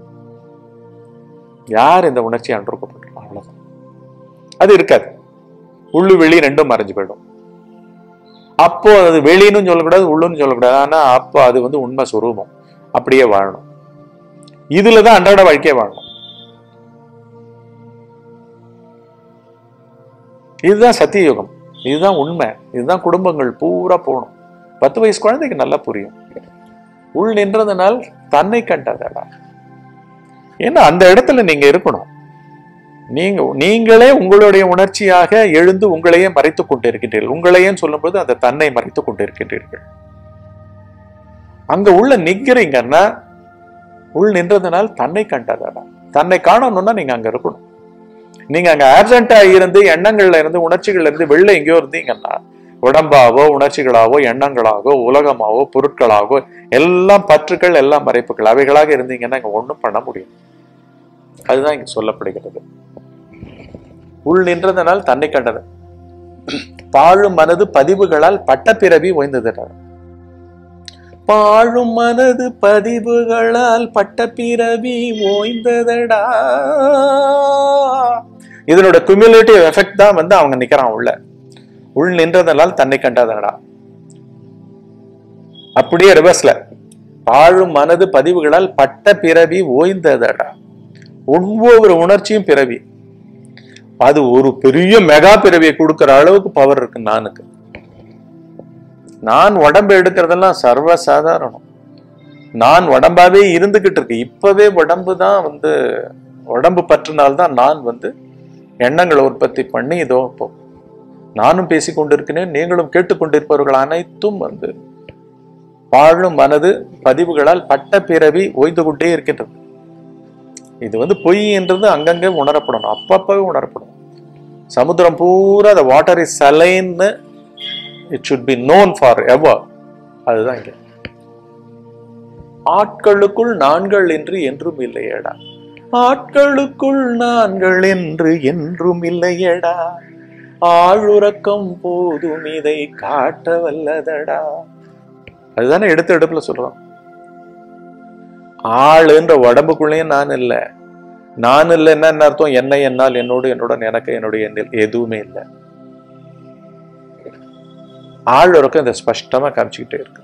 யார் இந்த உணர்ச்சி அன்றுக்கப்பட்டிருக்கோம் அவ்வளவுதான் அது இருக்காது உள்ளு வெளி ரெண்டும் மறைஞ்சு போயிடும் அப்போ அது வெளின்னு சொல்லக்கூடாது உள்ளுன்னு சொல்லக்கூடாது ஆனா அப்போ அது வந்து உண்மை சுரூபம் அப்படியே வாழணும் இதுலதான் அன்றாட வாழ்க்கையே வாழணும் இதுதான் சத்தியயுகம் இதுதான் உண்மை இதுதான் குடும்பங்கள் பூரா போகணும் பத்து வயசு குழந்தைக்கு நல்லா புரியும் உள் நின்றதனால் தன்னை கண்டதடா ஏன்னா அந்த இடத்துல நீங்க இருக்கணும் நீங்க நீங்களே உங்களுடைய உணர்ச்சியாக எழுந்து உங்களையே மறைத்துக் கொண்டிருக்கின்றீர்கள் உங்களையே சொல்லும்போது அந்த தன்னை மறைத்துக் கொண்டிருக்கின்றீர்கள் அங்க உள்ள நிக்கிறீங்கன்னா உள் நின்றதனால் தன்னை கண்டதடா தன்னை காணணும்னா நீங்க அங்க இருக்கணும் நீங்க அங்க ஆப்சண்டா இருந்து எண்ணங்கள்ல இருந்து உணர்ச்சிகள்ல இருந்து வெளில எங்கேயோ இருந்தீங்கன்னா உடம்பாவோ உணர்ச்சிகளாவோ எண்ணங்களாகவோ உலகமாவோ பொருட்களாகவோ எல்லாம் பற்றுக்கள் எல்லாம் மறைப்புகள் அவைகளாக இருந்தீங்கன்னா இங்க ஒண்ணும் பண்ண முடியும் அதுதான் இங்க சொல்லப்படுகிறது உள் நின்றதனால் தன்னை கண்டது பாழும் மனது பதிவுகளால் பட்டப்பிறவி ஓய்ந்ததுறார் பாழும் மனது பதிவுகளால் பட்டப்பிறவி ஓய்ந்ததடா இதனோட குமுலேட்டிவ் எஃபெக்ட் தான் வந்து அவங்க நிக்கிறான் உள்ள உள் நின்றதனால் தன்னை கண்டதடா அப்படியே ரிவர்ஸ்ல பாழும் மனது பதிவுகளால் பட்ட பிறவி ஓய்ந்ததடா ஒவ்வொரு உணர்ச்சியும் பிறவி அது ஒரு பெரிய மெகா பிறவியை கொடுக்கிற அளவுக்கு பவர் இருக்கு நானுக்கு நான் உடம்பு எடுக்கிறதெல்லாம் சர்வ சாதாரணம் நான் உடம்பாவே இருந்துகிட்டு இருக்கு இப்பவே உடம்பு தான் வந்து உடம்பு பற்றினால்தான் நான் வந்து எண்ணங்களை உற்பத்தி பண்ணி இதோ இப்போ நானும் பேசிக் கொண்டிருக்கிறேன் நீங்களும் கேட்டுக்கொண்டிருப்பவர்கள் அனைத்தும் வந்து வாழும் மனது பதிவுகளால் பட்ட பிறவி ஓய்ந்து கொண்டே இருக்கின்றது இது வந்து பொய் என்றது அங்கங்கே உணரப்படணும் அப்பப்பவே உணரப்படும் சமுத்திரம் பூரா the வாட்டர் இஸ் சலைன்னு it should be known forever அதுதான் இங்க ஆட்களுக்குள் நான்கள் என்று என்றும் இல்லையேடா ஆட்களுக்குள் நான்கள் என்று என்றும் இல்லையேடா ஆளுறக்கம் போதும் இதை காட்ட வல்லதடா அதுதானே எடுத்த எடுப்புல சொல்றோம் ஆளுன்ற உடம்புக்குள்ளேயும் நான் இல்லை நான் இல்லைன்னா என்ன அர்த்தம் என்னை என்னால் என்னோடு என்னுடன் எனக்கு என்னுடைய எண்ணில் எதுவுமே இல்லை ஆள் இருக்கும் இதை ஸ்பஷ்டமா காமிச்சுக்கிட்டே இருக்கு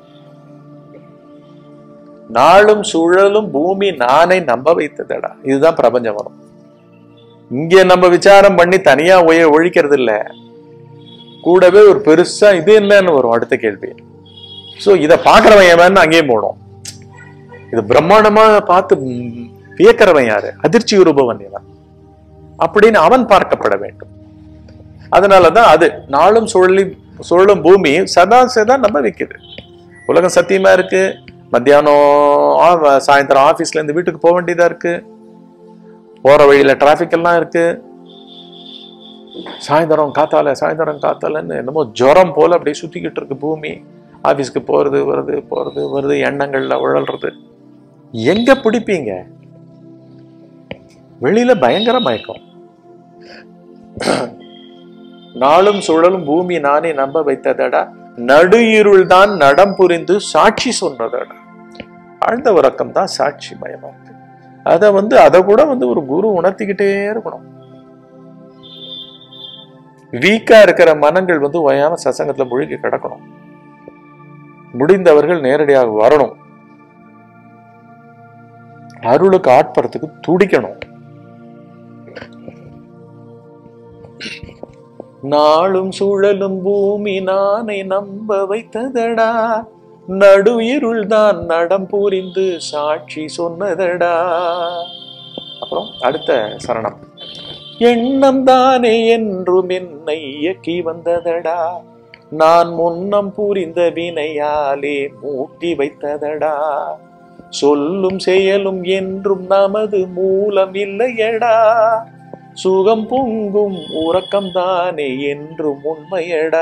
நாளும் சுழலும் பூமி நானை நம்ப வைத்ததடா இதுதான் பிரபஞ்சம் வரும் இங்க நம்ம விசாரம் பண்ணி தனியா ஒய ஒழிக்கிறது இல்ல கூடவே ஒரு பெருசா இது என்னன்னு வரும் அடுத்த கேள்வி சோ இத பாக்குறவன் எவன் அங்கேயும் போடும் இது பிரம்மாண்டமா பார்த்து ம், வியக்கிறவன் யாரு அதிர்ச்சி உருபவன் இவன் அப்படின்னு அவன் பார்க்கப்பட வேண்டும் அதனாலதான் அது நாளும் சுழலி சுழலும் பூமி சதா சதா நம்ப வைக்குது உலகம் சத்தியமா இருக்கு மத்தியானம் ஆ- சாயந்தரம் ஆபீஸ்ல இருந்து வீட்டுக்கு போக வேண்டியதா இருக்கு போற வழியில டிராபிக் எல்லாம் இருக்கு சாயந்தரம் காத்தால சாயந்தரம் காத்தாலன்னு என்னமோ ஜுரம் போல அப்படியே சுத்திக்கிட்டு இருக்கு பூமி ஆபீஸ்க்கு போறது வருது போறது வருது எண்ணங்கள்ல உழல்றது எங்க பிடிப்பீங்க வெளியில பயங்கர மயக்கம் நாளும் சுழலும் பூமி நானே நம்ப வைத்ததடா நடு இருள் தான் நடம் புரிந்து சாட்சி சொன்னதடா ஆழ்ந்த உறக்கம் தான் சாட்சி மயமா இருக்கு அத வந்து அதை கூட வந்து ஒரு குரு உணர்த்திக்கிட்டே இருக்கணும் வீக்கா இருக்கிற மனங்கள் வந்து ஓயாம சசங்கத்துல முழுகி கிடக்கணும் முடிந்தவர்கள் நேரடியாக வரணும் அருளுக்கு ஆட்பறதுக்கு துடிக்கணும் நாளும் சுழலும் பூமி நானை நம்ப வைத்ததடா நடு இருள் தான் நடம் புரிந்து சாட்சி சொன்னதடா அப்புறம் அடுத்த சரணம் எண்ணம் தானே என்றும் என்னை இயக்கி வந்ததடா நான் முன்னம் புரிந்த வினையாலே மூட்டி வைத்ததடா சொல்லும் செயலும் என்றும் நமது மூலம் இல்லையடா சுகம் பொங்கும் உறக்கம் தானே என்றும் உண்மையடா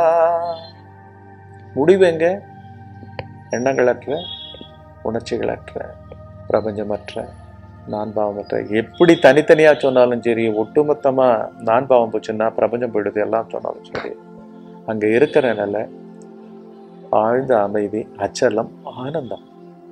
முடிவெங்க எண்ணங்களற்ற உணர்ச்சிகளற்ற பிரபஞ்சமற்ற நான் பாவமற்ற எப்படி தனித்தனியா சொன்னாலும் சரி ஒட்டுமொத்தமா நான் பாவம் போச்சுன்னா பிரபஞ்சம் போயிடுது எல்லாம் சொன்னாலும் சரி அங்க இருக்கிற நிலை ஆழ்ந்த அமைதி அச்சலம் ஆனந்தம்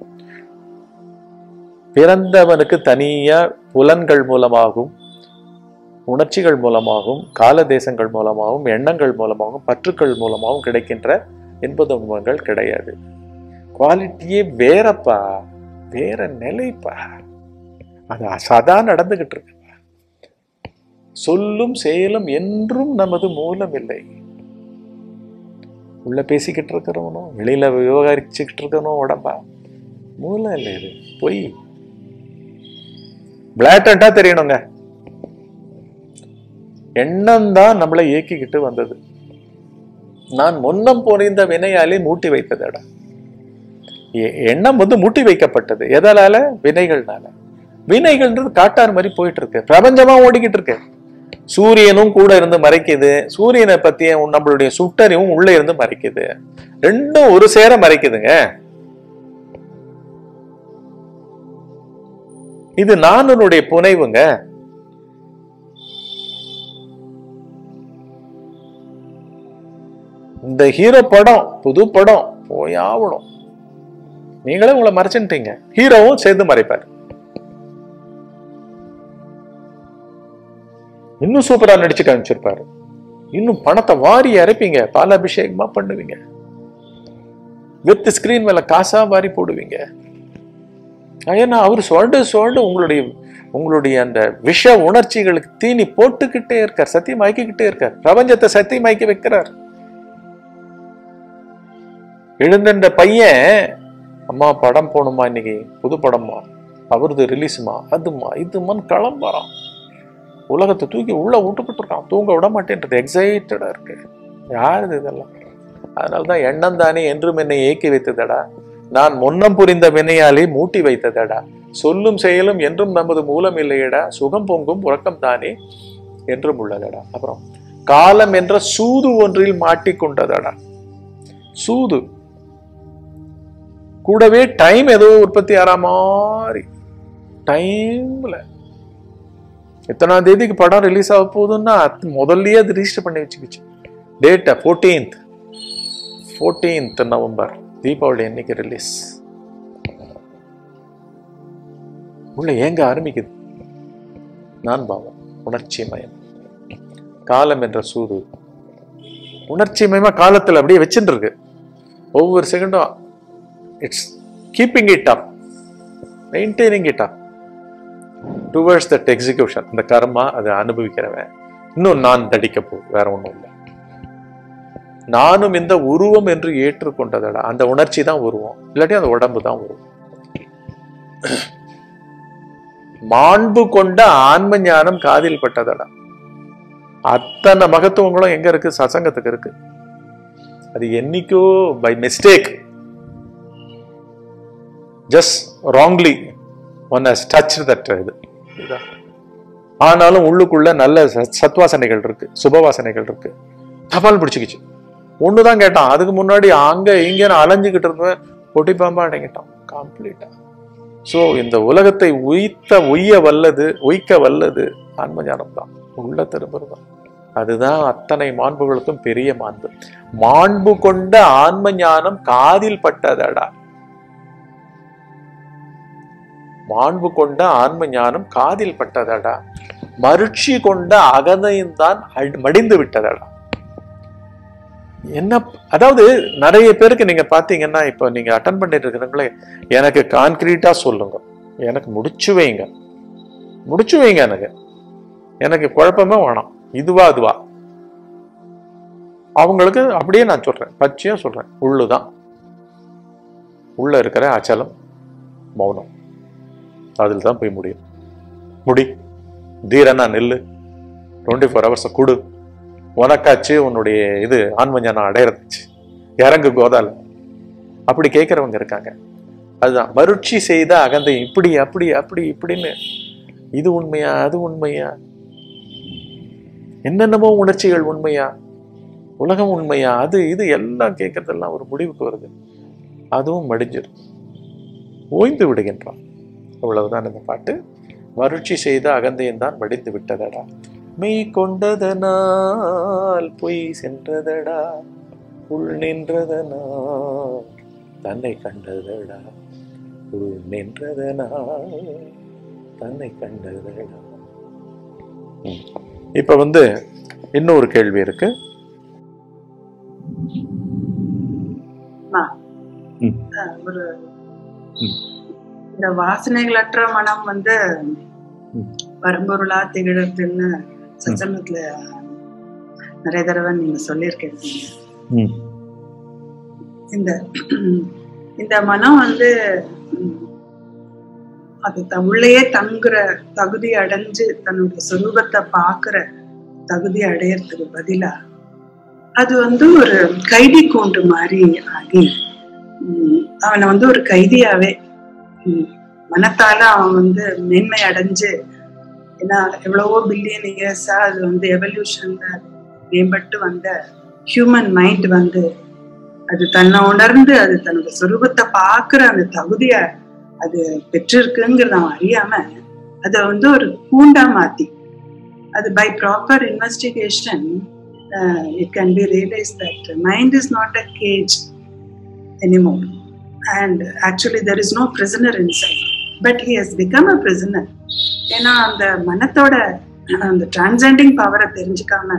பிறந்தவனுக்கு தனியா புலன்கள் மூலமாகவும் உணர்ச்சிகள் மூலமாகவும் கால தேசங்கள் மூலமாகவும் எண்ணங்கள் மூலமாகவும் பற்றுக்கள் மூலமாகவும் கிடைக்கின்ற இன்ப துன்பங்கள் கிடையாது குவாலிட்டியே வேறப்பா வேற நிலைப்பா அது சதா நடந்துகிட்டு இருக்கு சொல்லும் செயலும் என்றும் நமது மூலம் இல்லை உள்ள பேசிக்கிட்டு இருக்கிறவனும் வெளியில விவகரிச்சுக்கிட்டு இருக்கணும் உடம்பா மூலம் இல்லை இது பொய் பிளாட்டண்டா தெரியணுங்க எண்ணம் தான் நம்மளை இயக்கிக்கிட்டு வந்தது நான் முன்னம் புரிந்த வினையாலே மூட்டி வைத்ததடா எ- எண்ணம் வந்து மூட்டி வைக்கப்பட்டது எதனால வினைகள்னால வினைகள்ன்றது காட்டார் மாதிரி போயிட்டு இருக்கு பிரபஞ்சமா ஓடிக்கிட்டு இருக்கு சூரியனும் கூட இருந்து மறைக்குது சூரியனை பத்திய நம்மளுடைய சுட்டறிவும் உள்ள இருந்து மறைக்குது ரெண்டும் ஒரு சேர மறைக்குதுங்க இது நானுடைய புனைவுங்க இந்த ஹீரோ படம் புது படம் போயாவணும் நீங்களே உங்களை மறைச்சுட்டீங்க ஹீரோவும் சேர்ந்து மறைப்பார் இன்னும் சூப்பரா நடிச்சு காமிச்சிருப்பாரு இன்னும் பணத்தை வாரி இறைப்பீங்க பாலாபிஷேகமா பண்ணுவீங்க வித் ஸ்கிரீன் மேல காசா வாரி போடுவீங்க ஏன்னா அவர் சொல்லிட்டு சொல்லிட்டு உங்களுடைய உங்களுடைய அந்த விஷ உணர்ச்சிகளுக்கு தீனி போட்டுக்கிட்டே இருக்கார் சத்தியமாக்கிக்கிட்டே இருக்கார் பிரபஞ்சத்தை சத்தியமாக்கி வைக்கிறார் எழுந்த பையன் அம்மா படம் போகணுமா இன்னைக்கு புது படமா அவரது ரிலீஸுமா அதுமா இதுமான்னு கிளம்புறான் உலகத்தை தூக்கி உள்ள விட்டுக்கிட்டு இருக்கான் தூங்க விட மாட்டேன்றது எக்ஸைட்டடா இருக்கு யாருது இதெல்லாம் அதனாலதான் எண்ணம் தானே என்றும் என்னை ஏக்கி வைத்ததடா நான் முன்னம் புரிந்த வினையாலே மூட்டி வைத்ததடா சொல்லும் செயலும் என்றும் நமது மூலம் இல்லையடா சுகம் பொங்கும் உறக்கம் தானே என்றும் உள்ளதடா அப்புறம் காலம் என்ற சூது ஒன்றில் மாட்டிக்கொண்டதடா சூது கூடவே டைம் ஏதோ உற்பத்தி ஆற மாதிரி டைம்ல எத்தனாம் தேதிக்கு படம் ரிலீஸ் ஆக போகுதுன்னா அது முதல்லயே அது ரிஜிஸ்டர் பண்ணி வச்சுக்கிச்சு data fourteenth fourteenth November Deepavali என்னைக்கு ரிலீஸ் உள்ள ஏங்க ஆரம்பிக்குது நான் பாவம் உணர்ச்சி மயம் காலம் என்ற சூது உணர்ச்சி மயமா காலத்துல அப்படியே வச்சுட்டு இருக்கு ஒவ்வொரு செகண்டும் it's keeping it up maintaining it up towards that execution இந்த கர்மா அதை அனுபவிக்கிறவன் இன்னும் நான் தடிக்க போ வேற ஒண்ணும் இல்லை நானும் இந்த உருவம் என்று ஏற்றுக்கொண்டதடா அந்த உணர்ச்சி தான் உருவம் இல்லாட்டி அந்த உடம்பு தான் உருவம் மாண்பு கொண்ட ஆன்ம ஞானம் காதில் பட்டதடா அத்தனை மகத்துவங்களும் எங்க இருக்கு சசங்கத்துக்கு இருக்கு அது என்னைக்கோ by mistake just wrongly one has touch that இது இதுதான். ஆனாலும் உள்ளுக்குள்ள நல்ல ச- சத்வாசனைகள் இருக்கு சுபவாசனைகள் இருக்கு தபால் பிடிச்சிக்கிச்சு ஒண்ணுதான் கேட்டான் அதுக்கு முன்னாடி அங்க இங்க அலைஞ்சுக்கிட்டு இருந்தவன் பொட்டி பாம்பா அடங்கிட்டான் கம்ப்ளீட்டா சோ இந்த உலகத்தை உய்த்த உய்ய வல்லது உய்க்க வல்லது ஆன்ம ஞானம் தான் உள்ள திரும்புறதான் அதுதான் அத்தனை மாண்புகளுக்கும் பெரிய மாண்பு மாண்பு கொண்ட ஆன்ம ஞானம் காதில் பட்டதடா மாண்பு கொண்ட ஆன்ம ஞானம் காதில் பட்டதடா மருட்சி கொண்ட அகதையும் தான் அழ்- மடிந்து விட்டதடா என்ன அதாவது நிறைய பேருக்கு நீங்க பாத்தீங்கன்னா இப்போ நீங்க அட்டன் பண்ணிட்டு இருக்கிறவங்களே எனக்கு கான்கிரீட்டா சொல்லுங்க எனக்கு முடிச்சு வைங்க முடிச்சு வைங்க எனக்கு எனக்கு குழப்பமே வேணாம் இதுவா அதுவா அவங்களுக்கு அப்படியே நான் சொல்றேன் பச்சையா சொல்றேன் உள்ளுதான் உள்ள இருக்கிற அச்சலம் மௌனம் அதில் தான் போய் முடியும் முடி தீரனா நெல்லு டுவெண்ட்டி ஃபோர் ஹவர்ஸ் கொடு உனக்காச்சு உன்னுடைய இது ஆன்மஞானம் அடையிறதுச்சு இறங்கு கோதால அப்படி கேட்கறவங்க இருக்காங்க அதுதான் மருட்சி செய்த அகந்தை இப்படி அப்படி அப்படி இப்படின்னு இது உண்மையா அது உண்மையா என்னென்னமோ உணர்ச்சிகள் உண்மையா உலகம் உண்மையா அது இது எல்லாம் கேட்கறதெல்லாம் ஒரு முடிவுக்கு வருது அதுவும் மடிஞ்சிடும் ஓய்ந்து விடுகின்றான் அவ்வளவுதான் இந்த பாட்டு மருட்சி செய்த அகந்தையும் தான் மடிந்து விட்டதடா மெய் கொண்டதனால் பொய் சென்றதடா உள் நின்றதனால் தன்னை கண்டதடா உள் நின்றதனால் தன்னை கண்டதடா ம். இப்ப வந்து இன்னொரு கேள்வி இருக்கு ஆ. ம். அஹ் ஒரு ம். இந்த வாசனைகளற்ற மனம் வந்து ம். பரம்பொருளா திகழத்துன்னு சச்சங்கத்துல நிறைய தடவை நீங்க சொல்லியிருக்கீங்க ம். இந்த இந்த மனம் வந்து ம், அது த- உள்ளேயே தங்குற தகுதி அடைஞ்சு தன்னுடைய சொரூபத்தை பார்க்கிற தகுதி அடையறதுக்கு பதிலா அது வந்து ஒரு கைதி கூண்டு மாதிரி ஆகி ம், அவனை வந்து ஒரு கைதியாவே ம், மனத்தால அவன் வந்து மேன்மை அடைஞ்சு ஏன்னா எவ்வளவோ பில்லியன் இயர்ஸா அது வந்து எவல்யூஷன்ல மேம்பட்டு வந்த ஹியூமன் மைண்ட் வந்து அது தன்னை உணர்ந்து அது தன்னோட சொரூபத்தை பார்க்கிற அந்த தகுதிய அது பெற்றிருக்குங்கிறத அவன் அறியாம அதை வந்து ஒரு கூண்டா மாத்தி அது by proper investigation it can be realise that mind is not a cage anymore and actually there is no prisoner inside but he has become a prisoner ஏன்னா அந்த மனத்தோட அந்த டிரான்செண்டிங் பவரை தெரிஞ்சுக்காம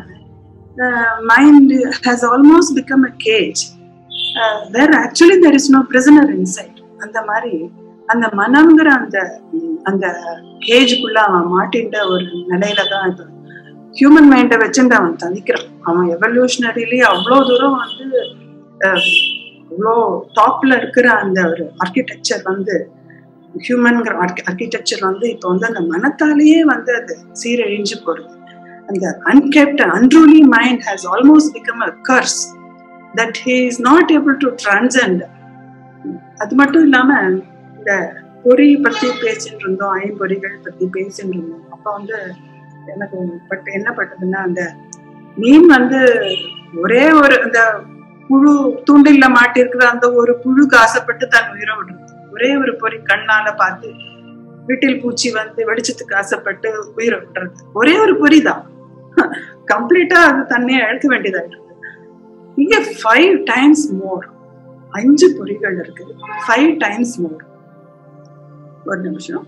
mind has almost become a cage where actually there is no prisoner inside அந்த மாதிரி அந்த மனம்ங்கிற அந்த ம், அந்த கேஜுக்குள்ள அவன் மாட்டின்ற ஒரு நிலையில தான் இது ஹியூமன் மைண்டை வச்சுட்டு அவன் தவிக்கிறான் அவன் எவல்யூஷனரிலேயே அவ்வளோ தூரம் வந்து அஹ், அவ்வளோ டாப்ல இருக்கிற அந்த ஒரு ஆர்கிடெக்சர் வந்து ஹியூமன்கிற ஆர்கிடெக்சர் வந்து இப்போ வந்து அந்த மனத்தாலேயே வந்து அது சீரழிஞ்சு போறது அந்த unkept unruly mind has almost become a curse that he is not able to transcend அது மட்டும் இல்லாம இந்த பொறி பத்தி பேசிட்டு இருந்தோம் ஐம்பொறிகள் பத்தி பேசிட்டு இருந்தோம் அப்ப வந்து எனக்கு பட்டு என்ன பட்டதுன்னா அந்த மீன் வந்து ஒரே ஒரு அந்த புழு தூண்டில்ல மாட்டிருக்கிற அந்த ஒரு புழுக்கு ஆசைப்பட்டு தன் உயிரை விடுறது ஒரே ஒரு பொறி கண்ணால பார்த்து வீட்டில் பூச்சி வந்து வெளிச்சத்துக்கு ஆசைப்பட்டு உயிரை விடுறது ஒரே ஒரு பொறி தான் கம்ப்ளீட்டா அது தன்னையே இழக்க வேண்டியதாயிட்டு இங்க ஃபைவ் டைம்ஸ் மோர் அஞ்சு பொறிகள் இருக்குது ஃபைவ் டைம்ஸ் மோர் ஒரு நிமிஷம்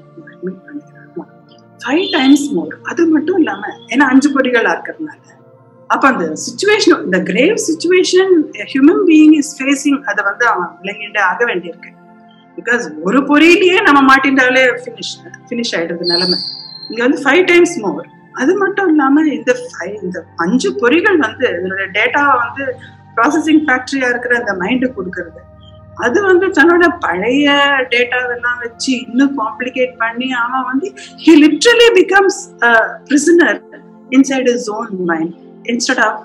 ஃபைவ் டைம்ஸ் மோர் அது மட்டும் இல்லாம ஏன்னா அஞ்சு பொறிகளா இருக்கிறதுனால அப்ப அந்த சுச்சுவேஷன் இந்த grave situation human being is facing அதை வந்து அவன் விளங்கிட்டு ஆக வேண்டியிருக்கு பிகாஸ் ஒரு பொறியிலேயே நம்ம மாட்டின்றாலே ஃபினிஷ் ஃபினிஷ் ஆயிடுறது நிலைமை இங்க வந்து ஃபைவ் டைம்ஸ் மோர் அது மட்டும் இல்லாம இந்த ஃபைவ் இந்த அஞ்சு பொறிகள் வந்து இதனுடைய டேட்டாவை வந்து ப்ராசஸிங் ஃபேக்டரியா இருக்கிற அந்த மைண்டு கொடுக்கறது அது வந்து தன்னோட பழைய டேட்டாவெல்லாம் வச்சு இன்னும் காம்ப்ளிகேட் பண்ணி அவன் வந்து he literally becomes prisoner inside is own mind instead of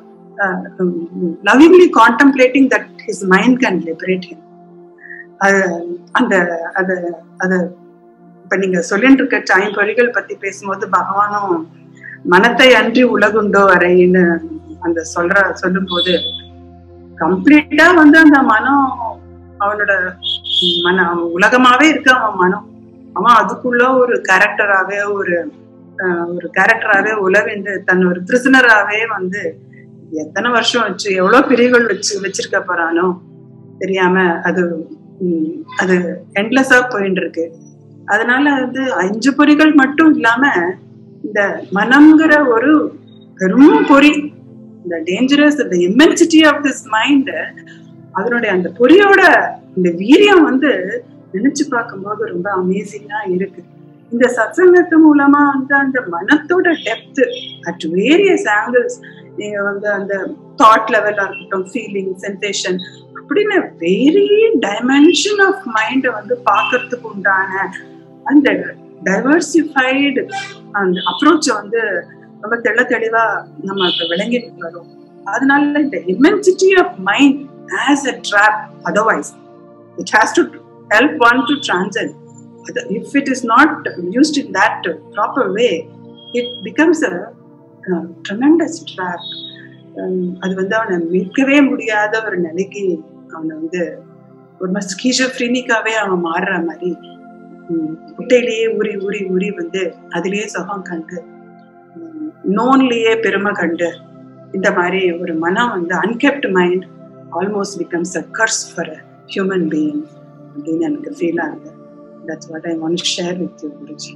lovingly contemplating that his mind can liberate him அது அந்த அது அது இப்ப நீங்க சொல்லிட்டு இருக்க ஐம்பொறிகள் பத்தி பேசும்போது பகவானும் மனத்தை அன்றி உலகுண்டோ வரைன்னு அந்த சொல்ற சொல்லும் போது கம்ப்ளீட்டா வந்து அந்த மனம் அவனோட மன அவன் உலகமாவே இருக்கு அவன் மனம் அவன் அதுக்குள்ள ஒரு கேரக்டராவே ஒரு அஹ், ஒரு கேரக்டராவே உலகென்று தன் ஒரு பிரிசனராவே வந்து எத்தனை வருஷம் வச்சு எவ்வளவு பிரிவுகள் வச்சு வச்சிருக்க போறானோ தெரியாம அது உம், அது எண்ட்லெஸ்ஸா போயிட்டு இருக்கு அதனால வந்து அஞ்சு பொறிகள் மட்டும் இல்லாம இந்த மனம்ங்கிற ஒரு பெரும் பொறி இந்த டேஞ்சரஸ் இந்த இம்மென்சிட்டி ஆஃப் திஸ் மைண்ட் அதனுடைய அந்த பொறியோட இந்த வீரியம் வந்து நினைச்சு பார்க்கும்போது ரொம்ப அமேசிங்கா இருக்கு இந்த சத்சங்கத்து மூலமா வந்து அந்த மனத்தோட டெப்த் அட் வேரியஸ் ஆங்கிள்ஸ் நீங்க வந்து அந்த தாட் லெவலா இருக்கட்டும் ஃபீலிங் சென்சேஷன் அப்படின்னு வெரி டைமென்ஷன் ஆஃப் மைண்டை வந்து பார்க்கறதுக்கு உண்டான அந்த டைவர்சிஃபைடு அந்த அப்ரோச்சை வந்து ரொம்ப தெள்ள தெளிவா நம்ம இப்ப விளங்கிட்டு வரோம் அதனால இந்த immensity of mind as a drop otherwise it has to help one to transcend if it is not used in that proper way it becomes a, a tremendous trap அது வந்து அவனை மீட்கவே முடியாத ஒரு நிலைக்கு அவனை வந்து ஒரு மாதிரி ஸ்கீஜோஃப்ரீனிக்காவே அவன் மாறுற மாதிரி குட்டையிலேயே ஊறி ஊறி ஊறி வந்து அதுலயே சுகம் கண்டு நோன்லயே பெருமை கண்டு இந்த மாதிரி ஒரு மனம் வந்து unkept mind almost becomes a curse for a human being அப்படின்னு எனக்கு ஃபீல் ஆகுது that's what I want share with you Guruji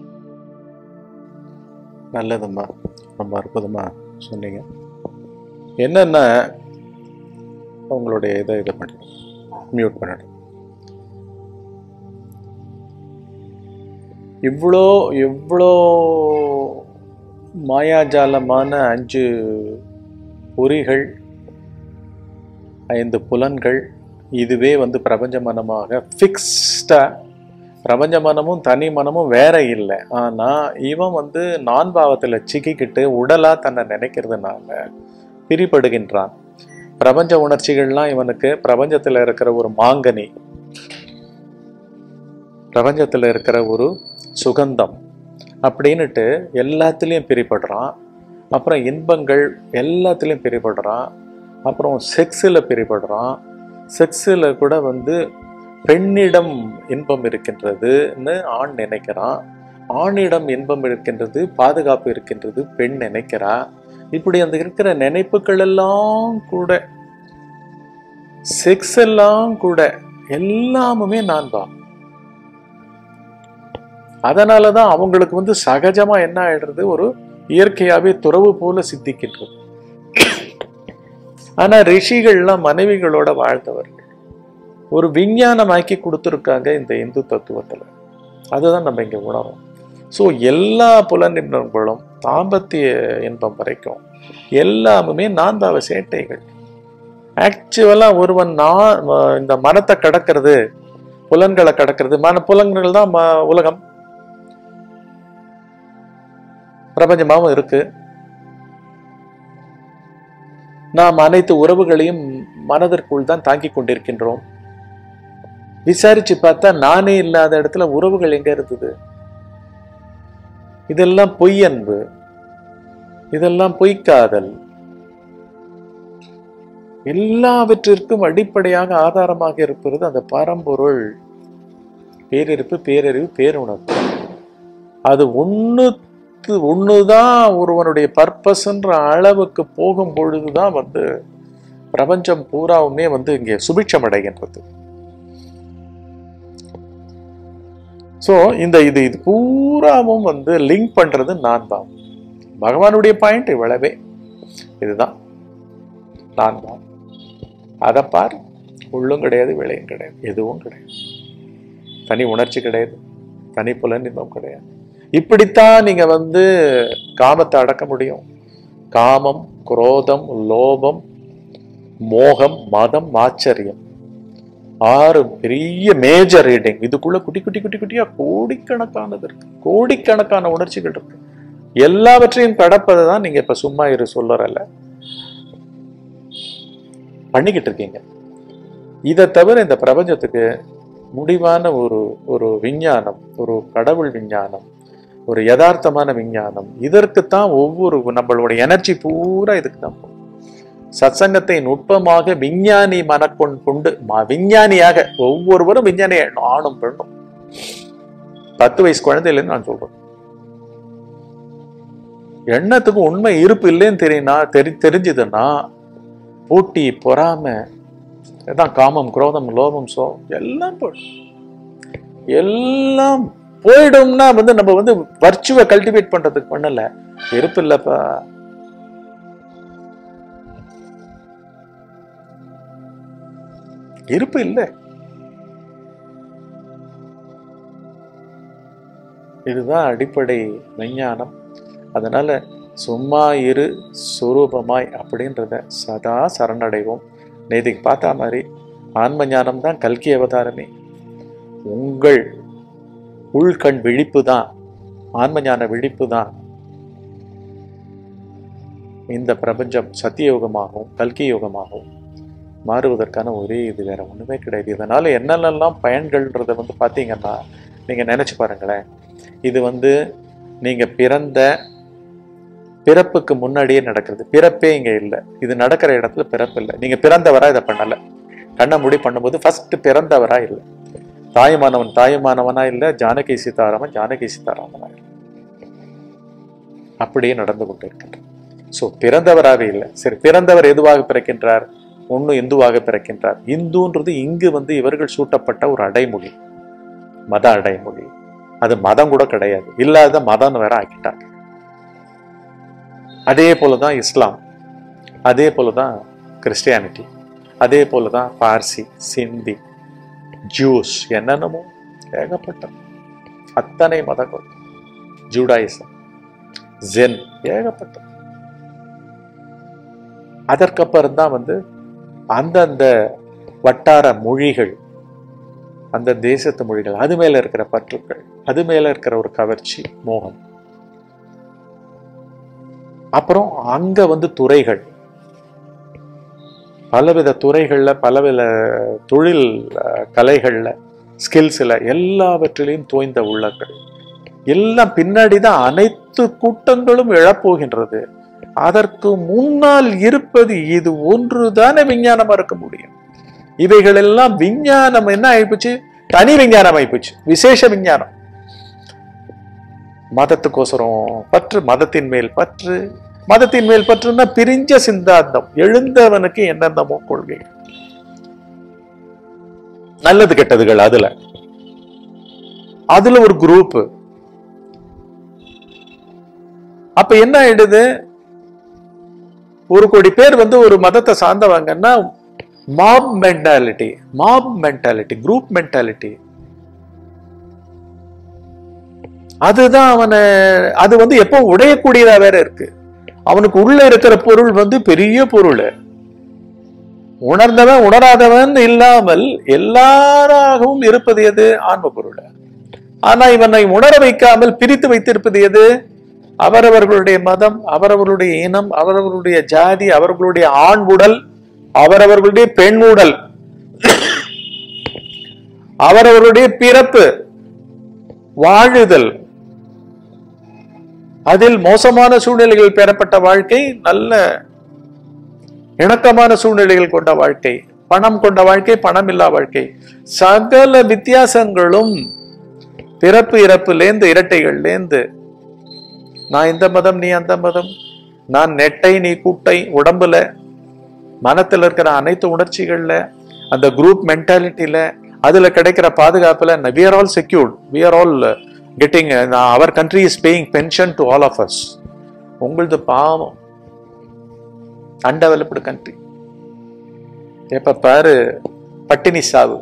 நல்லதும்மா ரொம்ப அற்புதமாக சொன்னீங்க என்னென்ன உங்களுடைய இதை இது பண்ணிடும் மியூட் பண்ணிடும் இவ்வளோ இவ்வளோ மாயாஜாலமான அஞ்சு பொறிகள் ஐந்து புலன்கள் இதுவே வந்து பிரபஞ்ச மனமாக ஃபிக்ஸ்டாக பிரபஞ்ச மனமும் தனி மனமும் வேற இல்லை ஆனா இவன் வந்து நான் பாவத்துல சிக்கிக்கிட்டு உடலா தன்னை நினைக்கிறதுனால பிரிபடுகின்றான் பிரபஞ்ச உணர்ச்சிகள்லாம் இவனுக்கு பிரபஞ்சத்துல இருக்கிற ஒரு மாங்கனி பிரபஞ்சத்துல இருக்கிற ஒரு சுகந்தம் அப்படின்னுட்டு எல்லாத்துலேயும் பிரிபடுறான் அப்புறம் இன்பங்கள் எல்லாத்துலேயும் பிரிபடுறான் அப்புறம் செக்ஸில் பிரிபடுறான் செக்ஸில் கூட வந்து பெண்ணிடம் இன்பம் இருக்கின்றதுன்னு ஆண் நினைக்கிறான் ஆணிடம் இன்பம் இருக்கின்றது பாதுகாப்பு இருக்கின்றது பெண் நினைக்கிறா இப்படி அந்த இருக்கிற நினைப்புகள் எல்லாம் கூட செக்ஸ் எல்லாம் கூட எல்லாமுமே நான் தான் அதனாலதான் அவங்களுக்கு வந்து சகஜமா என்ன ஆயிடுறது ஒரு இயற்கையாவே துறவு போல சித்திக்கின்றது ஆனா ரிஷிகள்லாம் மனைவிகளோட வாழ்ந்தவர்கள் ஒரு விஞ்ஞானமாக்கி கொடுத்துருக்காங்க இந்த இந்து தத்துவத்துல அதுதான் நம்ம இங்க உணரும் ஸோ எல்லா புலனின்பங்களும் தாம்பத்திய இன்பம் வரைக்கும் எல்லாமுமே நான்தாவ சேட்டைகள் ஆக்சுவலா ஒருவன் நான் இந்த மனத்தை கடக்கிறது புலன்களை கடக்கிறது மன புலன்கள் தான் ம- உலகம் பிரபஞ்சமாவும் இருக்கு நாம் அனைத்து உறவுகளையும் மனதிற்குள் தான் தாங்கிக் கொண்டிருக்கின்றோம் விசாரிச்சு பார்த்தா நானே இல்லாத இடத்துல உறவுகள் எங்க இருந்தது இதெல்லாம் பொய் அன்பு இதெல்லாம் பொய்க்காதல் எல்லாவற்றிற்கும் அடிப்படையாக ஆதாரமாக இருப்பது அந்த பரம்பொருள் பேரிருப்பு பேரறிவு பேருணர்வு அது ஒண்ணு ஒண்ணுதான் ஒருவனுடைய பர்பஸ்ன்ற அளவுக்கு போகும் பொழுதுதான் வந்து பிரபஞ்சம் பூராவுமே வந்து இங்கே சுபிட்சம் அடைகின்றது ஸோ இந்த இது இது பூராவும் வந்து லிங்க் பண்றது நான் தான் பகவானுடைய பாயிண்ட் இவ்வளவே இதுதான் நான் தான் அதை பார் உள்ளும் கிடையாது விளையும் கிடையாது எதுவும் கிடையாது தனி உணர்ச்சி கிடையாது தனி புலன் இன்பம் கிடையாது இப்படித்தான் நீங்க வந்து காமத்தை அடக்க முடியும் காமம் குரோதம் லோபம் மோகம் மதம் ஆச்சரியம் ஆறு பெரிய மேஜர் ரீடிங் இதுக்குள்ள குட்டி குட்டி குட்டி குட்டியா கோடிக்கணக்கானது இருக்கு கோடிக்கணக்கான உணர்ச்சிகள் இருக்கு எல்லாவற்றையும் கடப்பதை தான் நீங்க இப்ப சும்மா இரு சொல்லறல பண்ணிக்கிட்டு இருக்கீங்க இதை தவிர இந்த பிரபஞ்சத்துக்கு முடிவான ஒரு ஒரு விஞ்ஞானம் ஒரு கடவுள் விஞ்ஞானம் ஒரு யதார்த்தமான விஞ்ஞானம் இதற்குத்தான் ஒவ்வொரு நம்மளுடைய எனர்ஜி பூரா இதுக்கு தான் போகும். சத்சங்கத்தை நுட்பமாக விஞ்ஞானி மனக்கொண் கொண்டு ம- விஞ்ஞானியாக ஒவ்வொருவரும் விஞ்ஞானி ஆணும் பெண்ணும் பத்து வயசு குழந்தையிலேருந்து நான் சொல்றேன் எண்ணத்துக்கு உண்மை இருப்பு இல்லைன்னு தெரியுனா தெரி தெரிஞ்சதுன்னா போட்டி பொறாமை இதான் காமம் குரோதம் லோபம் சோ எல்லாம் போயிடும் எல்லாம் போயிடும்னா வந்து நம்ம வந்து வர்ச்சுவை கல்டிவேட் பண்றதுக்கு பண்ணல வெறுப்பு இல்லப்பா இருப்பு இல்லை இதுதான் அடிப்படை விஞ்ஞானம் அதனால சும்மா இரு சுரூபமாய் அப்படின்றத சதா சரணடைவோம் நேதிக்கு பார்த்தா மாதிரி ஆன்ம ஞானம் தான் கல்கி அவதாரமே உங்கள் உள்கண் விழிப்பு தான் ஆன்ம ஞான விழிப்பு தான் இந்த பிரபஞ்சம் சத்தியோகமாகவும் கல்கி யோகமாகவும் மாறுவதற்கான ஒரே இது வேற ஒண்ணுமே கிடையாது இதனால என்னென்னலாம் பயன்கள்ன்றத வந்து பார்த்தீங்கன்னா நீங்க நினைச்சு பாருங்களேன் இது வந்து நீங்க பிறந்த பிறப்புக்கு முன்னாடியே நடக்கிறது பிறப்பே இங்க இல்லை இது நடக்கிற இடத்துல பிறப்பு இல்லை நீங்க பிறந்தவரா இதை பண்ணல கண்ணை மூடி பண்ணும்போது ஃபர்ஸ்ட் பிறந்தவரா இல்லை தாயுமானவன் தாயுமானவனா இல்லை ஜானகி சீதாராமன் ஜானகி சீதாராமனா இல்லை அப்படியே நடந்து கொண்டு இருக்கின்றார் ஸோ பிறந்தவராக இல்லை சரி பிறந்தவர் எதுவாக பிறக்கின்றார் ஒண்ணு இந்துவாக பிறக்கின்றார் இந்துன்றது இங்கு வந்து இவர்கள் சூட்டப்பட்ட ஒரு அடைமொழி மத அடைமொழி அது மதம் கூட கிடையாது இல்லாத மதம்னு வேற ஆக்கிட்டாங்க அதே போலதான் இஸ்லாம் அதே போலதான் கிறிஸ்டியானிட்டி அதே போலதான் பார்சி சிந்தி ஜூஸ் என்னென்னமோ ஏகப்பட்ட அத்தனை மதங்கள் ஜூடாயிசம் ஜென் ஏகப்பட்ட அதற்கப்புறம் தான் வந்து அந்தந்த வட்டார மொழிகள் அந்த தேசத்து மொழிகள் அது மேல இருக்கிற பற்றுக்கள் அது மேல இருக்கிற ஒரு கவர்ச்சி மோகம் அப்புறம் அங்க வந்து துறைகள் பலவித துறைகள்ல பலவித தொழில் அஹ், கலைகள்ல ஸ்கில்ஸ்ல எல்லாவற்றிலையும் தோய்ந்த உள்ளங்கள் எல்லாம் பின்னாடி தான் அனைத்து கூட்டங்களும் எழப்போகின்றது அதற்கு முன்னால் இருப்பது இது ஒன்றுதானே விஞ்ஞானமா இருக்க முடியும் இவைகள் எல்லாம் விஞ்ஞானம் என்ன ஆயிப்போச்சு தனி விஞ்ஞானம் ஆயிப்போச்சு விசேஷ விஞ்ஞானம் மதத்துக்கோசரம் பற்று மதத்தின் மேல் பற்று மதத்தின் மேல் பற்றுன்னா பிரிஞ்ச சிந்தாந்தம் எழுந்தவனுக்கு என்னென்னமோ கொள்கை நல்லது கெட்டதுகள் அதுல அதுல ஒரு குரூப் அப்ப என்ன ஆயிடுது ஒரு கோடி பேர் வந்து ஒரு மதத்தை சார்ந்தவங்கன்னா mob mentality mob mentality group mentality அதுதான் அவனை அது வந்து எப்போ உடையக்கூடியதா வேற இருக்கு அவனுக்கு உள்ள இருக்கிற பொருள் வந்து பெரிய பொருள் உணர்ந்தவன் உணராதவன் இல்லாமல் எல்லாராகவும் இருப்பது எது ஆன்ம பொருள் ஆனா இவனை உணர வைக்காமல் பிரித்து வைத்திருப்பது எது அவரவர்களுடைய மதம் அவரவர்களுடைய இனம் அவரவர்களுடைய ஜாதி அவர்களுடைய ஆண் உடல் அவரவர்களுடைய பெண் உடல் அவரவர்களுடைய பிறப்பு வாழுதல் அதில் மோசமான சூழ்நிலைகள் பெறப்பட்ட வாழ்க்கை நல்ல இணக்கமான சூழ்நிலைகள் கொண்ட வாழ்க்கை பணம் கொண்ட வாழ்க்கை பணம் இல்லா வாழ்க்கை சகல வித்தியாசங்களும் பிறப்பு இறப்புலேந்து இரட்டைகள்லேந்து நான் இந்த மதம் நீ அந்த மதம் நான் நெட்டை நீ கூட்டை உடம்புல மனத்துல இருக்கிற அனைத்து உணர்ச்சிகள்ல அந்த குரூப் மென்டாலிட்டியில அதுல கிடைக்கிற பாதுகாப்புல we are all secured we are all getting our country is paying pension to all of us உங்களது பாவம் அன்டெவலப்டு கண்ட்ரி எப்ப பாரு பட்டினி சாவு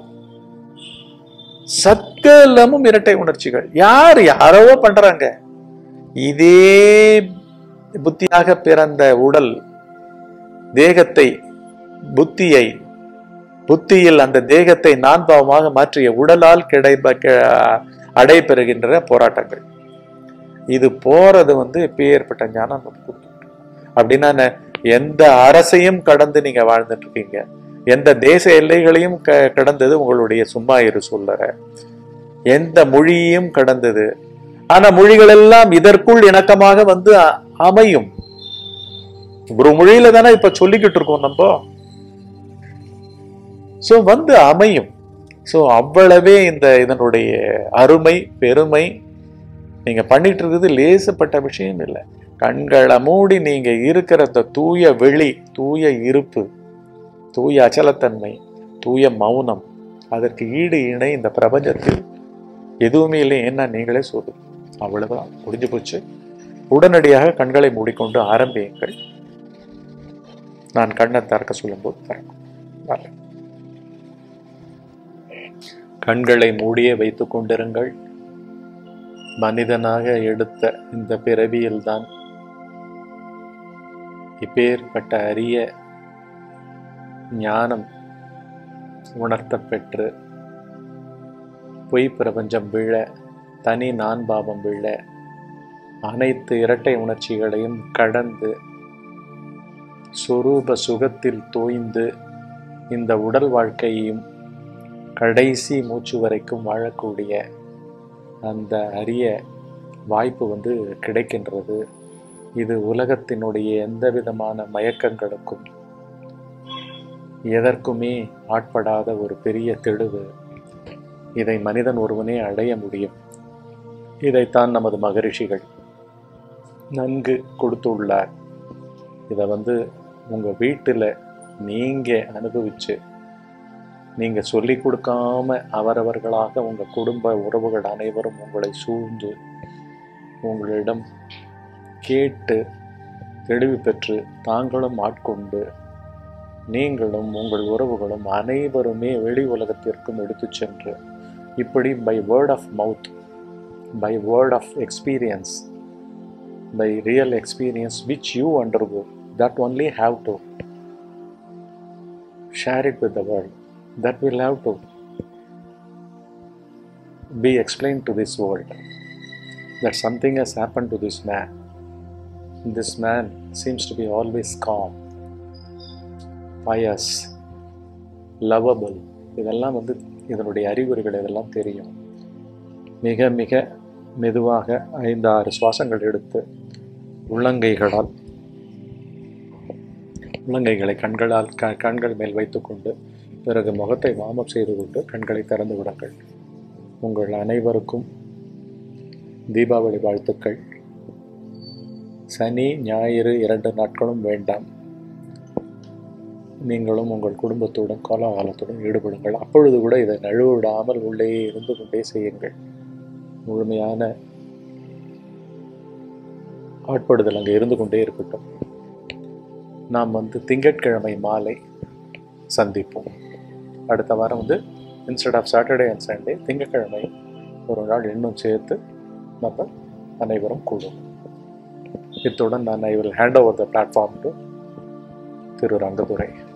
சக்கலமும் இரட்டை உணர்ச்சிகள் யார் யாரோ பண்றாங்க இதே புத்தியாக பிறந்த உடல் தேகத்தை புத்தியை புத்தியில் அந்த தேகத்தை நான் பாவமாக மாற்றிய உடலால் கிடைப்ப க- அடைபெறுகின்ற போராட்டங்கள் இது போறது வந்து எப்பேற்பட்ட ஞானம் நமக்கு கொடுத்துருக்கு. அப்படின்னா என்ன? எந்த அரசையும் கடந்து நீங்க வாழ்ந்துட்டு இருக்கீங்க எந்த தேச எல்லைகளையும் க- கடந்தது உங்களுடைய சும்மா இரு சொல்லற எந்த மொழியையும் கடந்தது ஆனா மொழிகள் எல்லாம் இதற்குள் இணக்கமாக வந்து அ- அமையும் ஒரு மொழியில தானே இப்ப சொல்லிக்கிட்டு இருக்கோம் நம்ம சோ வந்து அமையும் சோ அவ்வளவே இந்த இதனுடைய அருமை பெருமை நீங்க பண்ணிட்டு இருக்கிறது லேசப்பட்ட விஷயம் இல்லை கண்களை மூடி நீங்க இருக்கிற அந்த தூய வெளி தூய இருப்பு தூய அச்சலத்தன்மை தூய மௌனம் அதற்கு ஈடு இணை இந்த பிரபஞ்சத்தில் எதுவுமே இல்லை ஏன்னா நீங்களே சொல்லு அவ்வளவுதான் முடிஞ்சு போச்சு உடனடியாக கண்களை மூடிக்கொண்டு ஆரம்பியுங்கள் நான் கண்ணை திறக்க சொல்லும்போது திறக்கும் நல்லது. கண்களை மூடியே வைத்துக் கொண்டிருங்கள் மனிதனாக எடுத்த இந்த பிறவியில்தான் இப்பேற்பட்ட அரிய ஞானம் உணர்த்தப் பெற்று பொய் பிரபஞ்சம் விழ தனி நான் பாவம் விழ அனைத்து இரட்டை உணர்ச்சிகளையும் கடந்து சொரூப சுகத்தில் தோய்ந்து இந்த உடல் வாழ்க்கையையும் கடைசி மூச்சு வரைக்கும் வாழக்கூடிய அந்த அரிய வாய்ப்பு வந்து கிடைக்கின்றது இது உலகத்தினுடைய எந்த விதமான மயக்கங்களுக்கும் எதற்குமே ஆட்படாத ஒரு பெரிய தெளிவு இதை மனிதன் ஒருவனே அடைய முடியும் இதைத்தான் நமது மகரிஷிகள் நன்கு கொடுத்துள்ளார் இதை வந்து உங்கள் வீட்டில் நீங்கள் அனுபவிச்சு நீங்கள் சொல்லி கொடுக்காம அவரவர்களாக உங்கள் குடும்ப உறவுகள் அனைவரும் உங்களை சூழ்ந்து உங்களிடம் கேட்டு தெளிவு பெற்று தாங்களும் ஆட்கொண்டு நீங்களும் உங்கள் உறவுகளும் அனைவருமே வெளி உலகத்திற்கும் எடுத்துச் சென்று இப்படி by word of mouth by word of experience by real experience which you undergo that only have to share it with the world that will have to be explained to this world that something has happened to this man this man seems to be always calm pious lovable இதெல்லாம் வந்து இதனுடைய அறிகுறிகள் இதெல்லாம் தெரியும் மிக மிக மெதுவாக ஐந்து ஆறு சுவாசங்கள் எடுத்து உள்ளங்கைகளால் உள்ளங்கைகளை கண்களால் க கண்கள் மேல் வைத்துக்கொண்டு பிறகு முகத்தை வாமப் செய்து கொண்டு கண்களை திறந்து விடுங்கள் உங்கள் அனைவருக்கும் தீபாவளி வாழ்த்துக்கள் சனி ஞாயிறு இரண்டு நாட்களும் வேண்டாம் நீங்களும் உங்கள் குடும்பத்துடன் கோலாகலத்துடன் ஈடுபடுங்கள் அப்பொழுது கூட இதை நழுவிடாமல் உள்ளே இருந்து கொண்டே செய்யுங்கள் முழுமையான ஆட்படுதல் அங்கே இருந்து கொண்டே இருக்கட்டும் நாம் வந்து திங்கட்கிழமை மாலை சந்திப்போம் அடுத்த வாரம் வந்து instead of Saturday and Sunday திங்கட்கிழமை ஒரு நாள் இன்னும் சேர்த்து நம்ம அனைவரும் கூடுவோம் இத்துடன் நான் I will hand over the platform to திரு ரங்கதுரை